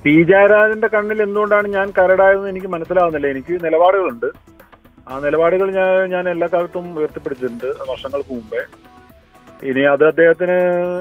P ജയരാജന്റെ കണ്ണിൽ എന്തുകൊണ്ടാണ് ഞാൻ കരടായതെന്ന് എനിക്ക് മനസ്സിലാവുന്നില്ല എനിക്ക് നിലപാടുകളുണ്ട് ആ നിലപാടുകൾ ഞാൻ ഞാൻ എല്ലാ കാലത്തും ഉയർത്തിപ്പിടിച്ചിട്ടുണ്ട് വർഷങ്ങൾക്ക് മുമ്പേ ഇനി അത് അദ്ദേഹത്തിന്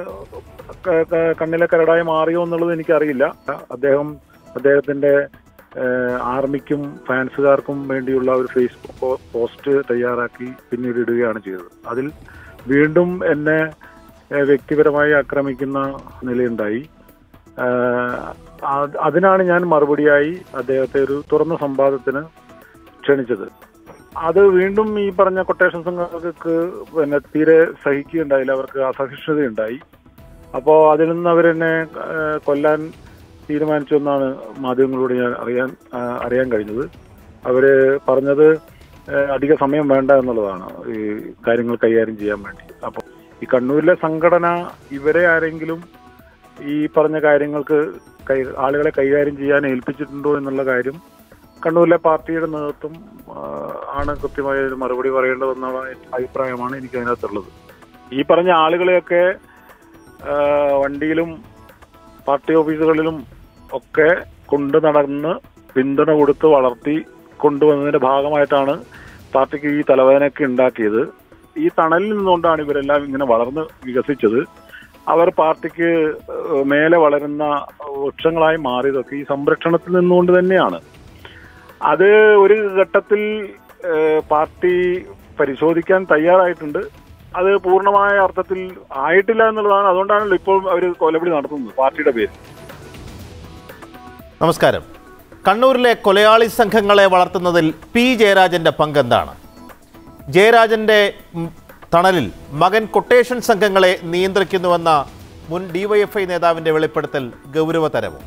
ക- ക- കണ്ണിലെ കരടായി മാറിയോ എന്നുള്ളത് എനിക്കറിയില്ല അദ്ദേഹം അദ്ദേഹത്തിന്റെ ഏഹ്, ആർമിക്കും ഫാൻസുകാർക്കും വേണ്ടിയുള്ള ഒരു ഫേസ്ബുക്ക് പോ- പോസ്റ്റ് തയ്യാറാക്കി പിന്നീട് ഇടുകയാണ് ചെയ്തത് അതിൽ വീണ്ടും എന്നെ ഏഹ്, വ്യക്തിപരമായി ആക്രമിക്കുന്ന നിലയുണ്ടായി ഏഹ്, അത് അതിനാണ് ഞാൻ മറുപടിയായി അദ്ദേഹത്തെ ഒരു തുറന്ന സംവാദത്തിന് ക്ഷണിച്ചത് അത് വീണ്ടും ഈ പറഞ്ഞ കൊട്ടേഷൻ സംഘങ്ങൾക്ക് പിന്നെ തീരെ സഹിക്കുകയുണ്ടായില്ല അവർക്ക് അസഹിഷ്ണുതയുണ്ടായി അപ്പോൾ അതിൽ നിന്ന് അവരെന്നെ ഏഹ്, കൊല്ലാൻ തീരുമാനിച്ചു എന്നാണ് മാധ്യമങ്ങളോട് ഞാൻ അറിയാൻ ആ, അറിയാൻ കഴിഞ്ഞത് അവര് പറഞ്ഞത് ഏഹ്, അധിക സമയം വേണ്ട എന്നുള്ളതാണ് ഈ കാര്യങ്ങൾ കൈകാര്യം ചെയ്യാൻ വേണ്ടി അപ്പോൾ ഈ കണ്ണൂരിലെ സംഘടന ഇവരെ ആരെങ്കിലും ഈ പറഞ്ഞ കാര്യങ്ങൾക്ക് കൈ ആളുകളെ കൈകാര്യം ചെയ്യാൻ ഏൽപ്പിച്ചിട്ടുണ്ടോ എന്നുള്ള കാര്യം കണ്ണൂരിലെ പാർട്ടിയുടെ നേതൃത്വം ആ, ആണ് കൃത്യമായ ഒരു മറുപടി പറയേണ്ടതെന്നുള്ള അഭിപ്രായമാണ് എനിക്ക് അതിനകത്തുള്ളത് ഈ പറഞ്ഞ ആളുകളെയൊക്കെ ആ, വണ്ടിയിലും പാർട്ടി ഓഫീസുകളിലും ഒക്കെ കൊണ്ടു നടന്ന് പിന്തുണ കൊടുത്ത് വളർത്തി കൊണ്ടുവന്നതിന്റെ ഭാഗമായിട്ടാണ് പാർട്ടിക്ക് ഈ തലവേദനയൊക്കെ ഉണ്ടാക്കിയത് ഈ തണലിൽ നിന്നുകൊണ്ടാണ് ഇവരെല്ലാം ഇങ്ങനെ വളർന്ന് വികസിച്ചത് അവർ പാർട്ടിക്ക് ഏഹ്, മേലെ വളരുന്ന വൃക്ഷങ്ങളായി മാറിയതൊക്കെ ഈ സംരക്ഷണത്തിൽ നിന്നുകൊണ്ട് തന്നെയാണ് അത് ഒരു ഘട്ടത്തിൽ ഏഹ്, പാർട്ടി പരിശോധിക്കാൻ തയ്യാറായിട്ടുണ്ട് അത് പൂർണ്ണമായ അർത്ഥത്തിൽ ആയിട്ടില്ല എന്നുള്ളതാണ് അതുകൊണ്ടാണല്ലോ ഇപ്പോൾ അവർ കൊലപിടി നടത്തുന്നത് പാർട്ടിയുടെ പേര് നമസ്കാരം കണ്ണൂരിലെ കൊലയാളി സംഘങ്ങളെ വളർത്തുന്നതിൽ പി ജയരാജന്റെ പങ്കെന്താണ് ജയരാജന്റെ ഉം, തണലിൽ മകൻ കൊട്ടേഷൻ സംഘങ്ങളെ നിയന്ത്രിക്കുന്നുവെന്ന മുൻ ഡിവൈഎഫ്ഐ നേതാവിന്റെ വെളിപ്പെടുത്തൽ ഗൗരവതരവും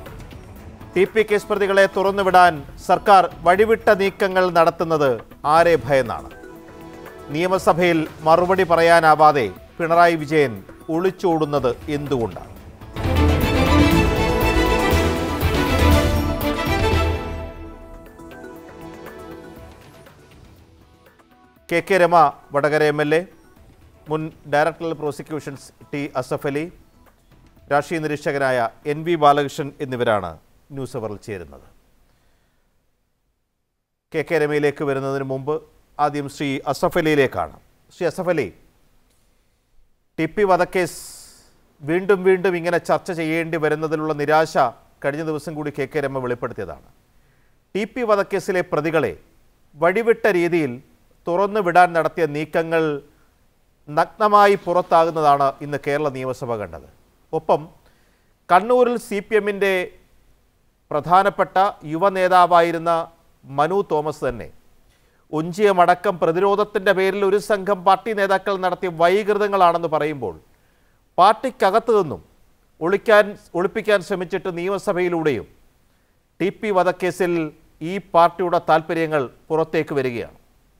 ടി പി കേസ് പ്രതികളെ തുറന്നുവിടാൻ സർക്കാർ വഴിവിട്ട നീക്കങ്ങൾ നടത്തുന്നത് ആരെ ഭയന്നാണ് നിയമസഭയിൽ മറുപടി പറയാനാവാതെ പിണറായി വിജയൻ ഒളിച്ചോടുന്നത് എന്തുകൊണ്ടാണ് K K Rema Vadakara M L A മുൻ director prosecutions T Asaf Ali രാഷ്ട്രീയ നിരീക്ഷകനായ എൻ വി ബാലകൃഷ്ണൻ എന്നിവരാണ് ന്യൂസ് അവറിൽ ചേരുന്നത് കെ കെ രമയിലേക്ക് വരുന്നതിന് മുമ്പ് ആദ്യം ശ്രീ അസഫ് അലിയിലേക്കാണ് ശ്രീ അസഫ് അലി ടി പി വധക്കേസ് വീണ്ടും വീണ്ടും ഇങ്ങനെ ചർച്ച ചെയ്യേണ്ടി വരുന്നതിലുള്ള നിരാശ കഴിഞ്ഞ ദിവസം കൂടി കെ കെ രമ വെളിപ്പെടുത്തിയതാണ് ടി പി വധക്കേസിലെ പ്രതികളെ വഴിവിട്ട രീതിയിൽ തുറന്നു വിടാൻ നടത്തിയ നീക്കങ്ങൾ നഗ്നമായി പുറത്താകുന്നതാണ് ഇന്ന് കേരള നിയമസഭ കണ്ടത് ഒപ്പം കണ്ണൂരിൽ സി പി എമ്മിൻ്റെ പ്രധാനപ്പെട്ട യുവ നേതാവായിരുന്ന മനു തോമസ് തന്നെ ഒഞ്ചിയമടക്കം പ്രതിരോധത്തിൻ്റെ പേരിൽ ഒരു സംഘം പാർട്ടി നേതാക്കൾ നടത്തിയ വൈകൃതങ്ങളാണെന്ന് പറയുമ്പോൾ പാർട്ടിക്കകത്തു നിന്നും ഒളിക്കാൻ ഒളിപ്പിക്കാൻ ശ്രമിച്ചിട്ട് നിയമസഭയിലൂടെയും ടി പി വധക്കേസിൽ ഈ പാർട്ടിയുടെ താല്പര്യങ്ങൾ പുറത്തേക്ക് വരികയാണ്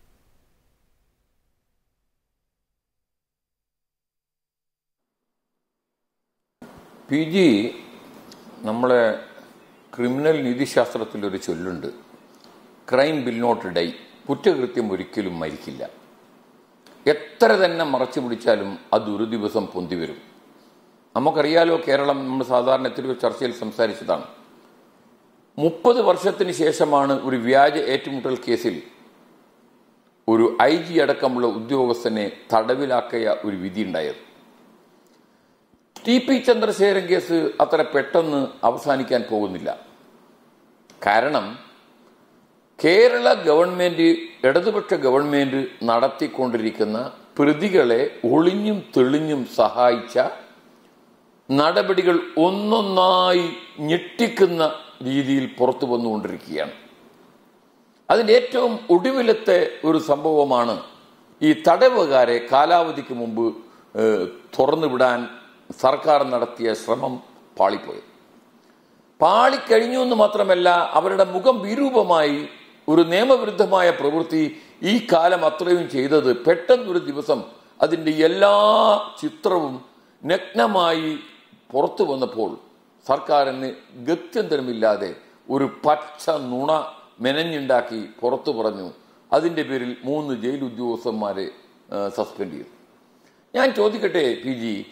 പി ജി നമ്മളെ ക്രിമിനൽ നീതിശാസ്ത്രത്തിലൊരു ചൊല്ലുണ്ട് ക്രൈം വിൽ നോട്ട് ഡൈ കുറ്റകൃത്യം ഒരിക്കലും മരിക്കില്ല എത്ര തന്നെ മറച്ചു പിടിച്ചാലും അത് ഒരു ദിവസം പൊന്തി വരും നമുക്കറിയാലോ കേരളം നമ്മൾ സാധാരണ എത്രയോ ചർച്ചയിൽ സംസാരിച്ചതാണ് മുപ്പത് വർഷത്തിന് ശേഷമാണ് ഒരു വ്യാജ ഏറ്റുമുട്ടൽ കേസിൽ ഒരു ഐ ജി അടക്കമുള്ള ഉദ്യോഗസ്ഥനെ തടവിലാക്കിയ ഒരു വിധി ഉണ്ടായത് ടി പി ചന്ദ്രശേഖരൻ കേസ് അത്ര പെട്ടെന്ന് അവസാനിക്കാൻ പോകുന്നില്ല കാരണം കേരള ഗവൺമെന്റ് ഇടതുപക്ഷ ഗവൺമെന്റ് നടത്തിക്കൊണ്ടിരിക്കുന്ന പ്രതികളെ ഒളിഞ്ഞും തെളിഞ്ഞും സഹായിച്ച നടപടികൾ ഒന്നൊന്നായി ഞെട്ടിക്കുന്ന രീതിയിൽ പുറത്തു വന്നുകൊണ്ടിരിക്കുകയാണ് അതിന്റെ ഏറ്റവും ഒടുവിലത്തെ ഒരു സംഭവമാണ് ഈ തടവുകാരെ കാലാവധിക്ക് മുമ്പ് ഏഹ്, തുറന്നുവിടാൻ സർക്കാർ നടത്തിയ ശ്രമം പാളിപ്പോയത് പാളിക്കഴിഞ്ഞു എന്ന് മാത്രമല്ല അവരുടെ മുഖം വിരൂപമായി ഒരു നിയമവിരുദ്ധമായ പ്രവൃത്തി ഈ കാലം അത്രയും ചെയ്തത് പെട്ടെന്നൊരു ദിവസം അതിന്റെ എല്ലാ ചിത്രവും നഗ്നമായി പുറത്തു വന്നപ്പോൾ സർക്കാരിന് ഗത്യന്തരമില്ലാതെ ഒരു പച്ച നുണ മെനഞ്ഞുണ്ടാക്കി പുറത്തു പറഞ്ഞു അതിന്റെ പേരിൽ മൂന്ന് ജയിൽ ഉദ്യോഗസ്ഥന്മാരെ സസ്പെൻഡ് ചെയ്തു ഞാൻ ചോദിക്കട്ടെ പി ജി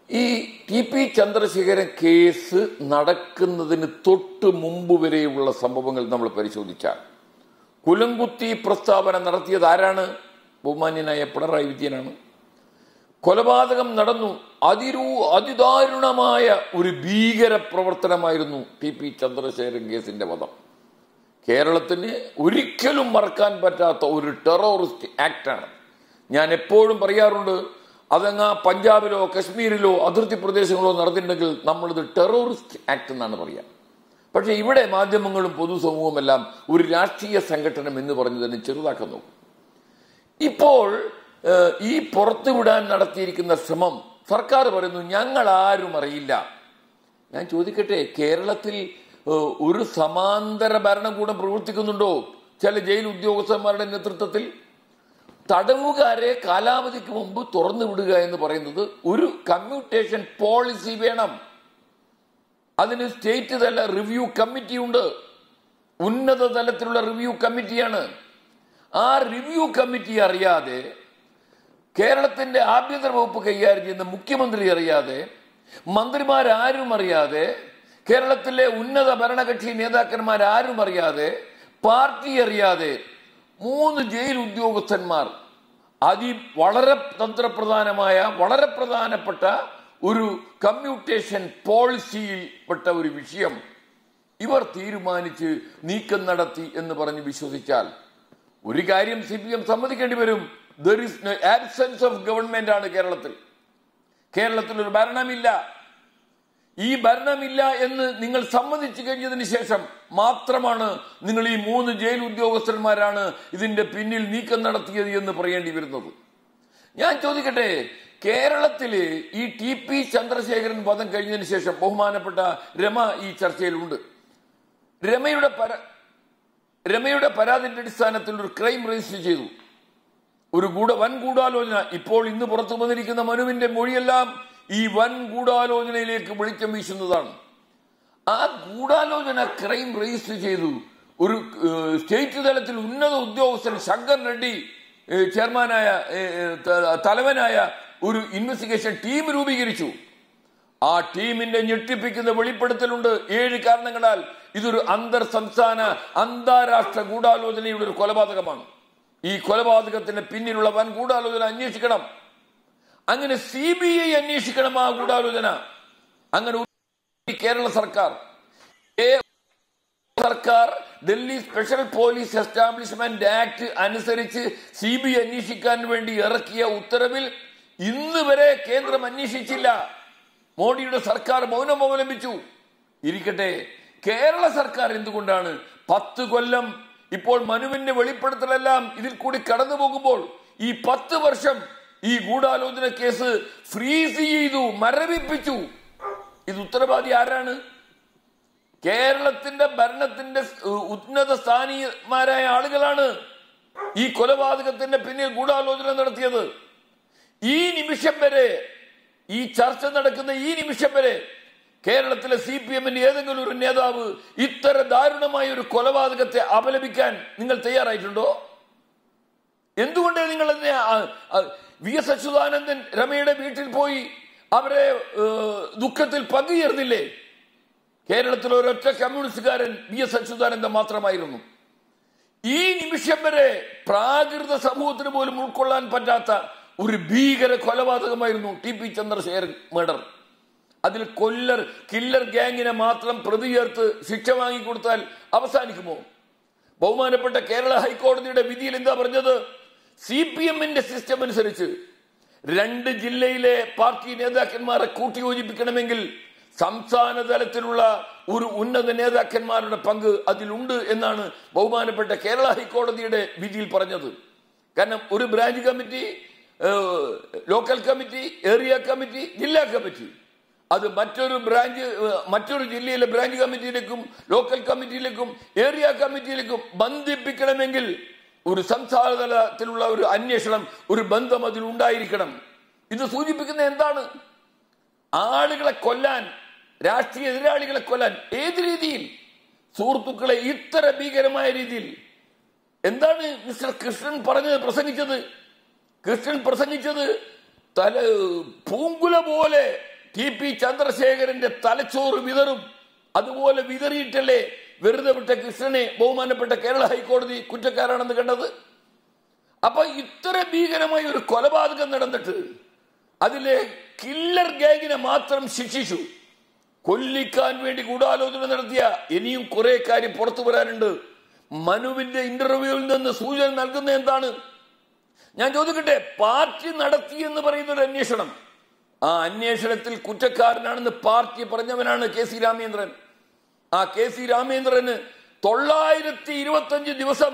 ഈ ടി പി ചന്ദ്രശേഖരൻ കേസ് നടക്കുന്നതിന് തൊട്ട് മുമ്പ് വരെയുള്ള സംഭവങ്ങൾ നമ്മൾ പരിശോധിച്ചാൽ കുലംകുത്തി പ്രസ്താവന നടത്തിയത് ആരാണ് ബഹുമാന്യനായ പിണറായി വിജയനാണ് കൊലപാതകം നടന്നു അതിരൂ അതിദാരുണമായ ഒരു ഭീകര പ്രവർത്തനമായിരുന്നു ടി പി ചന്ദ്രശേഖരൻ കേസിന്റെ വധം കേരളത്തിന് ഒരിക്കലും മറക്കാൻ പറ്റാത്ത ഒരു ടെററിസ്റ്റ് ആക്ടാണ് ഞാൻ എപ്പോഴും പറയാറുണ്ട് അതങ്ങ് പഞ്ചാബിലോ കശ്മീരിലോ അതിർത്തി പ്രദേശങ്ങളോ നടന്നിട്ടുണ്ടെങ്കിൽ നമ്മളിത് ടെററിസ്റ്റ് ആക്ട് എന്നാണ് പറയാം പക്ഷെ ഇവിടെ മാധ്യമങ്ങളും പൊതുസമൂഹവും എല്ലാം ഒരു രാഷ്ട്രീയ സംഘടനം എന്ന് പറഞ്ഞ് തന്നെ ചെറുതാക്കാൻ നോക്കും ഇപ്പോൾ ഏഹ്, ഈ പുറത്തുവിടാൻ നടത്തിയിരിക്കുന്ന ശ്രമം സർക്കാർ പറയുന്നു ഞങ്ങൾ ആരും അറിയില്ല ഞാൻ ചോദിക്കട്ടെ കേരളത്തിൽ ഏഹ്, ഒരു സമാന്തര ഭരണകൂടം പ്രവർത്തിക്കുന്നുണ്ടോ ചില ജയിൽ ഉദ്യോഗസ്ഥന്മാരുടെ നേതൃത്വത്തിൽ തടവുകാരെ കാലാവധിക്ക് മുമ്പ് തുറന്നു വിടുക എന്ന് പറയുന്നത് ഒരു കമ്മ്യൂട്ടേഷൻ പോളിസി വേണം അതിന് സ്റ്റേറ്റ് തല റിവ്യൂ കമ്മിറ്റി ഉണ്ട് ഉന്നത തലത്തിലുള്ള റിവ്യൂ കമ്മിറ്റിയാണ് ആ റിവ്യൂ കമ്മിറ്റി അറിയാതെ കേരളത്തിന്റെ ആഭ്യന്തര വകുപ്പ് കൈകാര്യം ചെയ്യുന്ന മുഖ്യമന്ത്രി അറിയാതെ മന്ത്രിമാരാരും അറിയാതെ കേരളത്തിലെ ഉന്നത ഭരണകക്ഷി നേതാക്കന്മാരാരും അറിയാതെ പാർട്ടി അറിയാതെ മൂന്ന് ജയിൽ ഉദ്യോഗസ്ഥന്മാർ അതി വളരെ തന്ത്രപ്രധാനമായ വളരെ പ്രധാനപ്പെട്ട ഒരു കമ്മ്യൂട്ടേഷൻ പോളിസിയിൽ പെട്ട ഒരു വിഷയം ഇവർ തീരുമാനിച്ച് നീക്കം നടത്തി എന്ന് പറഞ്ഞ് വിശ്വസിച്ചാൽ ഒരു കാര്യം സി പി എം സമ്മതിക്കേണ്ടി വരും there is absence of government ആണ് കേരളത്തിൽ കേരളത്തിൽ ഒരു ഭരണമില്ല ഈ ഭരണമില്ല എന്ന് നിങ്ങൾ സമ്മതിച്ചു കഴിഞ്ഞതിന് ശേഷം മാത്രമാണ് നിങ്ങൾ ഈ മൂന്ന് ജയിൽ ഉദ്യോഗസ്ഥന്മാരാണ് ഇതിന്റെ പിന്നിൽ നീക്കം നടത്തിയത് എന്ന് പറയേണ്ടി വരുന്നത് ഞാൻ ചോദിക്കട്ടെ കേരളത്തില് ഈ ടി പി ചന്ദ്രശേഖരൻ വധം കഴിഞ്ഞതിന് ശേഷം ബഹുമാനപ്പെട്ട രമ ഈ ചർച്ചയിലുണ്ട് രമയുടെ പര രമയുടെ പരാതിന്റെ അടിസ്ഥാനത്തിൽ ഒരു ക്രൈം രജിസ്റ്റർ ചെയ്തു ഒരു ഗൂഢ വൻ ഗൂഢാലോചന ഇപ്പോൾ ഇന്ന് പുറത്തു വന്നിരിക്കുന്ന മനുവിന്റെ മൊഴിയെല്ലാം ഈ വൻ ഗൂഢാലോചനയിലേക്ക് വെളിച്ചം വീശുന്നതാണ് ആ ഗൂഢാലോചന ക്രൈം രജിസ്റ്റർ ചെയ്തു ഒരു ഏഹ്, സ്റ്റേറ്റ് തലത്തിൽ ഉന്നത ഉദ്യോഗസ്ഥൻ ശങ്കർ റെഡ്ഡി ഏഹ്, ചെയർമാനായ ഏഹ്, ത- തലവനായ ഒരു ഇൻവെസ്റ്റിഗേഷൻ ടീം രൂപീകരിച്ചു ആ ടീമിന്റെ ഞെട്ടിപ്പിക്കുന്ന വെളിപ്പെടുത്തലുണ്ട് ഏഴ് കാരണങ്ങളാൽ ഇതൊരു അന്തർ സംസ്ഥാന അന്താരാഷ്ട്ര ഗൂഢാലോചനയുടെ ഒരു കൊലപാതകമാണ് ഈ കൊലപാതകത്തിന് പിന്നിലുള്ള വൻ ഗൂഢാലോചന അന്വേഷിക്കണം അങ്ങനെ സി ബി ഐ അന്വേഷിക്കണം ആ ഗൂഢാലോചന അങ്ങനെ ഈ കേരള സർക്കാർ ഏ- സർക്കാർ Delhi special police establishment act അനുസരിച്ച് സി ബി ഐ അന്വേഷിക്കാൻ വേണ്ടി ഇറക്കിയ ഉത്തരവിൽ ഇന്ന് വരെ കേന്ദ്രം അന്വേഷിച്ചില്ല മോഡിയുടെ സർക്കാർ മൗനം അവലംബിച്ചു ഇരിക്കട്ടെ കേരള സർക്കാർ എന്തുകൊണ്ടാണ് പത്ത് കൊല്ലം ഇപ്പോൾ മനുവിന്റെ വെളിപ്പെടുത്തലെല്ലാം ഇതിൽ കൂടി കടന്നു പോകുമ്പോൾ ഈ പത്ത് വർഷം ഈ ഗൂഢാലോചന കേസ് ഫ്രീസ് ചെയ്തു മരവിപ്പിച്ചു ഇത് ഉത്തരവാദി ആരാണ് കേരളത്തിന്റെ ഭരണത്തിന്റെ സ്- ഉന്നത സ്ഥാനീയമാരായ ആളുകളാണ് ഈ കൊലപാതകത്തിന്റെ പിന്നിൽ ഗൂഢാലോചന നടത്തിയത് ഈ നിമിഷം വരെ ഈ ചർച്ച നടക്കുന്ന ഈ നിമിഷം വരെ കേരളത്തിലെ സി പി എമ്മിന്റെ ഏതെങ്കിലും ഒരു നേതാവ് ഇത്ര ദാരുണമായ ഒരു കൊലപാതകത്തെ അപലപിക്കാൻ നിങ്ങൾ തയ്യാറായിട്ടുണ്ടോ എന്തുകൊണ്ട് നിങ്ങൾ അതിനെ ആ- ആ- വി എസ് അച്യുതാനന്ദൻ രമയുടെ വീട്ടിൽ പോയി അവരെ ഏഹ്, ദുഃഖത്തിൽ പങ്കുചേർന്നില്ലേ കേരളത്തിലെ ഒരൊറ്റ കമ്മ്യൂണിസ്റ്റുകാരൻ വി എസ് അച്യുതാനന്ദൻ മാത്രമായിരുന്നു ഈ നിമിഷം വരെ പ്രാകൃത സമൂഹത്തിന് പോലും ഉൾക്കൊള്ളാൻ പറ്റാത്ത ഒരു ഭീകര കൊലപാതകമായിരുന്നു ടി പി ചന്ദ്രശേഖരൻ മർഡർ അതിൽ കൊല്ലർ കില്ലർ ഗ്യാങ്ങിനെ മാത്രം പ്രതി ചേർത്ത് ശിക്ഷ വാങ്ങിക്കൊടുത്താൽ അവസാനിക്കുമോ ബഹുമാനപ്പെട്ട കേരള ഹൈക്കോടതിയുടെ വിധിയിൽ എന്താ പറഞ്ഞത് സി പി എമ്മിന്റെ സിസ്റ്റം അനുസരിച്ച് രണ്ട് ജില്ലയിലെ പാർട്ടി നേതാക്കന്മാരെ കൂട്ടിയോജിപ്പിക്കണമെങ്കിൽ സംസ്ഥാന തലത്തിലുള്ള ഒരു ഉന്നത നേതാക്കന്മാരുടെ പങ്ക് അതിലുണ്ട് എന്നാണ് ബഹുമാനപ്പെട്ട കേരള ഹൈക്കോടതിയുടെ വിധിയിൽ പറഞ്ഞത് കാരണം ഒരു ബ്രാഞ്ച് കമ്മിറ്റി ഏഹ്, ലോക്കൽ കമ്മിറ്റി ഏരിയ കമ്മിറ്റി ജില്ലാ കമ്മിറ്റി അത് മറ്റൊരു ബ്രാഞ്ച് ഏഹ്, മറ്റൊരു ജില്ലയിലെ ബ്രാഞ്ച് കമ്മിറ്റിയിലേക്കും ലോക്കൽ കമ്മിറ്റിയിലേക്കും ഏരിയ കമ്മിറ്റിയിലേക്കും ബന്ധിപ്പിക്കണമെങ്കിൽ ഒരു സംസ്ഥാന തലത്തിലുള്ള ഒരു അന്വേഷണം ഒരു ബന്ധം അതിൽ ഉണ്ടായിരിക്കണം ഇത് സൂചിപ്പിക്കുന്ന എന്താണ് ആളുകളെ കൊല്ലാൻ രാഷ്ട്രീയ എതിരാളികളെ കൊല്ലാൻ ഏത് രീതിയിൽ സുഹൃത്തുക്കളെ ഇത്ര ഭീകരമായ രീതിയിൽ എന്താണ് മിസ്റ്റർ കൃഷ്ണൻ പറഞ്ഞത് പ്രസംഗിച്ചത് കൃഷ്ണൻ പ്രസംഗിച്ചത് തല പൂങ്കുല പോലെ ടി പി ചന്ദ്രശേഖരന്റെ തലച്ചോറ് വിതറും അതുപോലെ വിതറിയിട്ടല്ലേ വെറുതെ വിട്ട കൃഷ്ണനെ ബഹുമാനപ്പെട്ട കേരള ഹൈക്കോടതി കുറ്റക്കാരാണെന്ന് കണ്ടത് അപ്പൊ ഇത്ര ഭീകരമായ ഒരു കൊലപാതകം നടന്നിട്ട് അതിലെ കില്ലർ ഗാങ്ങിനെ മാത്രം ശിക്ഷിച്ചു കൊല്ലിക്കാൻ വേണ്ടി ഗൂഢാലോചന നടത്തിയ ഇനിയും കുറെ കാര്യം പുറത്തു വരാനുണ്ട് മനുവിന്റെ ഇന്റർവ്യൂവിൽ നിന്ന് സൂചന നൽകുന്ന എന്താണ് ഞാൻ ചോദിക്കട്ടെ പാർട്ടി നടത്തി എന്ന് പറയുന്ന ഒരു അന്വേഷണം ആ അന്വേഷണത്തിൽ കുറ്റക്കാരനാണെന്ന് പാർട്ടി പറഞ്ഞവനാണ് കെ സി രാമേന്ദ്രൻ ആ കെ സി രാമേന്ദ്രന് തൊള്ളായിരത്തി ഇരുപത്തഞ്ച് ദിവസം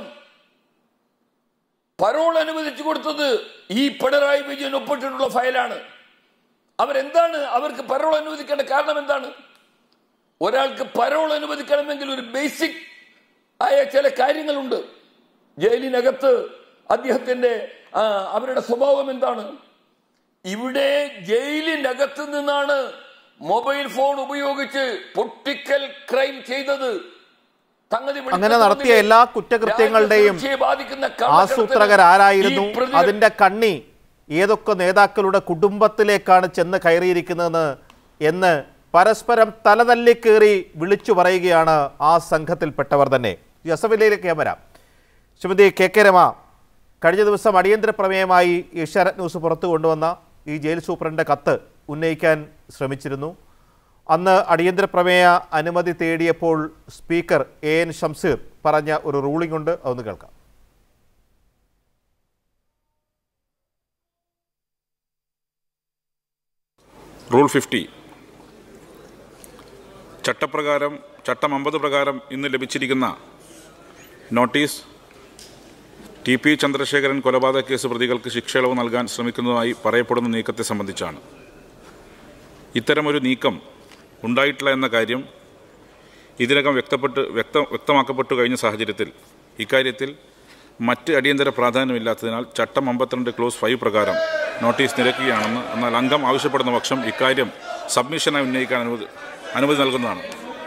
പരോൾ അനുവദിച്ചു കൊടുത്തത് ഈ പിണറായി വിജയൻ ഒപ്പിട്ടിട്ടുള്ള ഫയലാണ് അവരെന്താണ് അവർക്ക് പരോൾ അനുവദിക്കേണ്ട കാരണം എന്താണ് ഒരാൾക്ക് പരോൾ അനുവദിക്കണമെങ്കിൽ ഒരു ബേസിക് ആയ ചില കാര്യങ്ങളുണ്ട് ജയിലിനകത്ത് അദ്ദേഹത്തിന്റെ ആ, അവരുടെ സ്വഭാവം എന്താണ് ഇവിടെ ജയിലിനകത്ത് നിന്നാണ് മൊബൈൽ ഫോൺ ഉപയോഗിച്ച് പൊട്ടിക്കൽ ക്രൈം ചെയ്തത് സംഗതി വിളിച്ചു അങ്ങനെ നടത്തിയ തോന്നില്ലേ? എല്ലാ കുറ്റകൃത്യങ്ങളുടെയും രാജ്യസുരക്ഷയെ ബാധിക്കുന്ന കള്ളക്കടത്തിന് ആസൂത്രകരാരായിരുന്നു ഈ പ്രതി- അതിന്റെ കണ്ണി ഏതൊക്കെ നേതാക്കളുടെ കുടുംബത്തിലേക്കാണ് ചെന്ന് കയറിയിരിക്കുന്നതെന്ന് എന്ന് പരസ്പരം തലതല്ലിക്കേറി വിളിച്ചു പറയുകയാണ് ആ സംഘത്തിൽപ്പെട്ടവർ തന്നെ യസവിലയിലേക്ക് ഞാൻ വരാം ശ്രീമതി കെ കെ രമ കഴിഞ്ഞ ദിവസം അടിയന്തര പ്രമേയമായി ഏഷ്യാനെറ്റ് ന്യൂസ് പുറത്തു കൊണ്ടുവന്ന ഈ ജയിൽ സൂപ്രണ്ടിൻ്റെ കത്ത് ഉന്നയിക്കാൻ ശ്രമിച്ചിരുന്നു അന്ന് അടിയന്തര പ്രമേയ അനുമതി തേടിയപ്പോൾ സ്പീക്കർ എ എൻ ഷംസീർ പറഞ്ഞ ഒരു റൂളിംഗ് ഉണ്ട് അതൊന്ന് കേൾക്കാം റൂൾ ഫിഫ്റ്റി ചട്ടപ്രകാരം ചട്ടം അമ്പത് പ്രകാരം ഇന്ന് ലഭിച്ചിരിക്കുന്ന നോട്ടീസ് ടി പി ചന്ദ്രശേഖരൻ കൊലപാതക കേസ് പ്രതികൾക്ക് ശിക്ഷയിളവ് നൽകാൻ ശ്രമിക്കുന്നതായി പറയപ്പെടുന്ന നീക്കത്തെ സംബന്ധിച്ചാണ് ഇത്തരമൊരു നീക്കം ഉണ്ടായിട്ടില്ല എന്ന കാര്യം ഇതിനകം വ്യക്തപ്പെട്ട് വ്യക്ത വ്യക്തമാക്കപ്പെട്ടു കഴിഞ്ഞ സാഹചര്യത്തിൽ ഇക്കാര്യത്തിൽ മറ്റ് അടിയന്തര പ്രാധാന്യമില്ലാത്തതിനാൽ ചട്ടം അമ്പത്തിരണ്ട് ക്ലോസ് ഫൈവ് പ്രകാരം നോട്ടീസ് നിരക്കുകയാണെന്ന് എന്നാൽ അംഗം ആവശ്യപ്പെടുന്ന പക്ഷം ഇക്കാര്യം സബ്മിഷനായി ഉന്നയിക്കാൻ അനുമതി അനുമതി നൽകുന്നതാണ്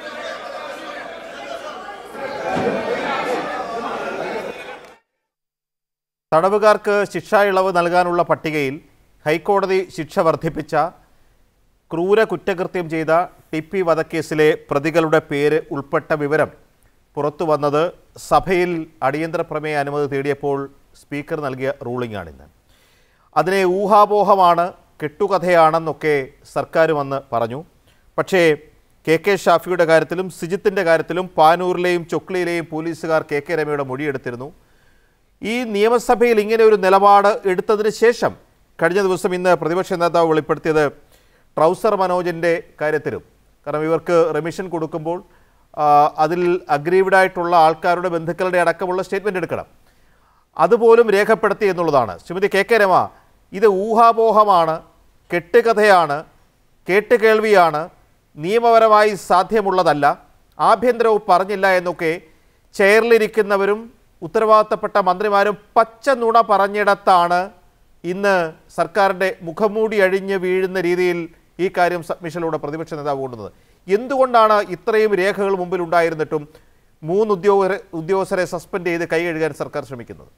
തടവുകാർക്ക് ശിക്ഷാ ഇളവ് നൽകാനുള്ള പട്ടികയിൽ ഹൈക്കോടതി ശിക്ഷ വർദ്ധിപ്പിച്ച ക്രൂര കുറ്റകൃത്യം ചെയ്ത ടി പി വധക്കേസിലെ പ്രതികളുടെ പേര് ഉൾപ്പെട്ട വിവരം പുറത്തു വന്നത് സഭയിൽ അടിയന്തര പ്രമേയ അനുമതി തേടിയപ്പോൾ സ്പീക്കർ നൽകിയ റൂളിംഗാണിന്ന് അതിനെ ഊഹാപോഹമാണ് കെട്ടുകഥയാണെന്നൊക്കെ സർക്കാർ വന്ന് പറഞ്ഞു പക്ഷേ കെ കെ ഷാഫിയുടെ കാര്യത്തിലും സിജിത്തിൻ്റെ കാര്യത്തിലും പാനൂരിലെയും ചൊക്ലിയിലെയും പോലീസുകാർ കെ കെ രമയുടെ മൊഴിയെടുത്തിരുന്നു ഈ നിയമസഭയിൽ ഇങ്ങനെ ഒരു നിലപാട് എടുത്തതിന് ശേഷം കഴിഞ്ഞ ദിവസം ഇന്ന് പ്രതിപക്ഷ നേതാവ് വെളിപ്പെടുത്തിയത് ട്രൗസർ മനോജിൻ്റെ കാര്യത്തിലും കാരണം ഇവർക്ക് റെമിഷൻ കൊടുക്കുമ്പോൾ ആ, അതിൽ അഗ്രീവ്ഡായിട്ടുള്ള ആൾക്കാരുടെ ബന്ധുക്കളുടെ അടക്കമുള്ള സ്റ്റേറ്റ്മെൻറ്റ് എടുക്കണം അതുപോലും രേഖപ്പെടുത്തി എന്നുള്ളതാണ് ശ്രീമതി കെ കെ രമ ഇത് ഊഹാപോഹമാണ് കെട്ടുകഥയാണ് കേട്ടുകേൾവിയാണ് നിയമപരമായി സാധ്യമുള്ളതല്ല ആഭ്യന്തരവും പറഞ്ഞില്ല എന്നൊക്കെ ചെയറിലിരിക്കുന്നവരും ഉത്തരവാദിത്തപ്പെട്ട മന്ത്രിമാരും പച്ച നുണ പറഞ്ഞിടത്താണ് ഇന്ന് സർക്കാരിൻ്റെ മുഖംമൂടി അഴിഞ്ഞ് വീഴുന്ന രീതിയിൽ ഈ കാര്യം സബ്മിഷനിലൂടെ പ്രതിപക്ഷ നേതാവ് കൊണ്ടുവന്നത് എന്തുകൊണ്ടാണ് ഇത്രയും രേഖകൾ മുമ്പിൽ ഉണ്ടായിരുന്നിട്ടും മൂന്ന് ഉദ്യോഗ ഉദ്യോഗസ്ഥരെ സസ്പെൻഡ് ചെയ്ത് കൈ കഴുകാൻ സർക്കാർ ശ്രമിക്കുന്നത്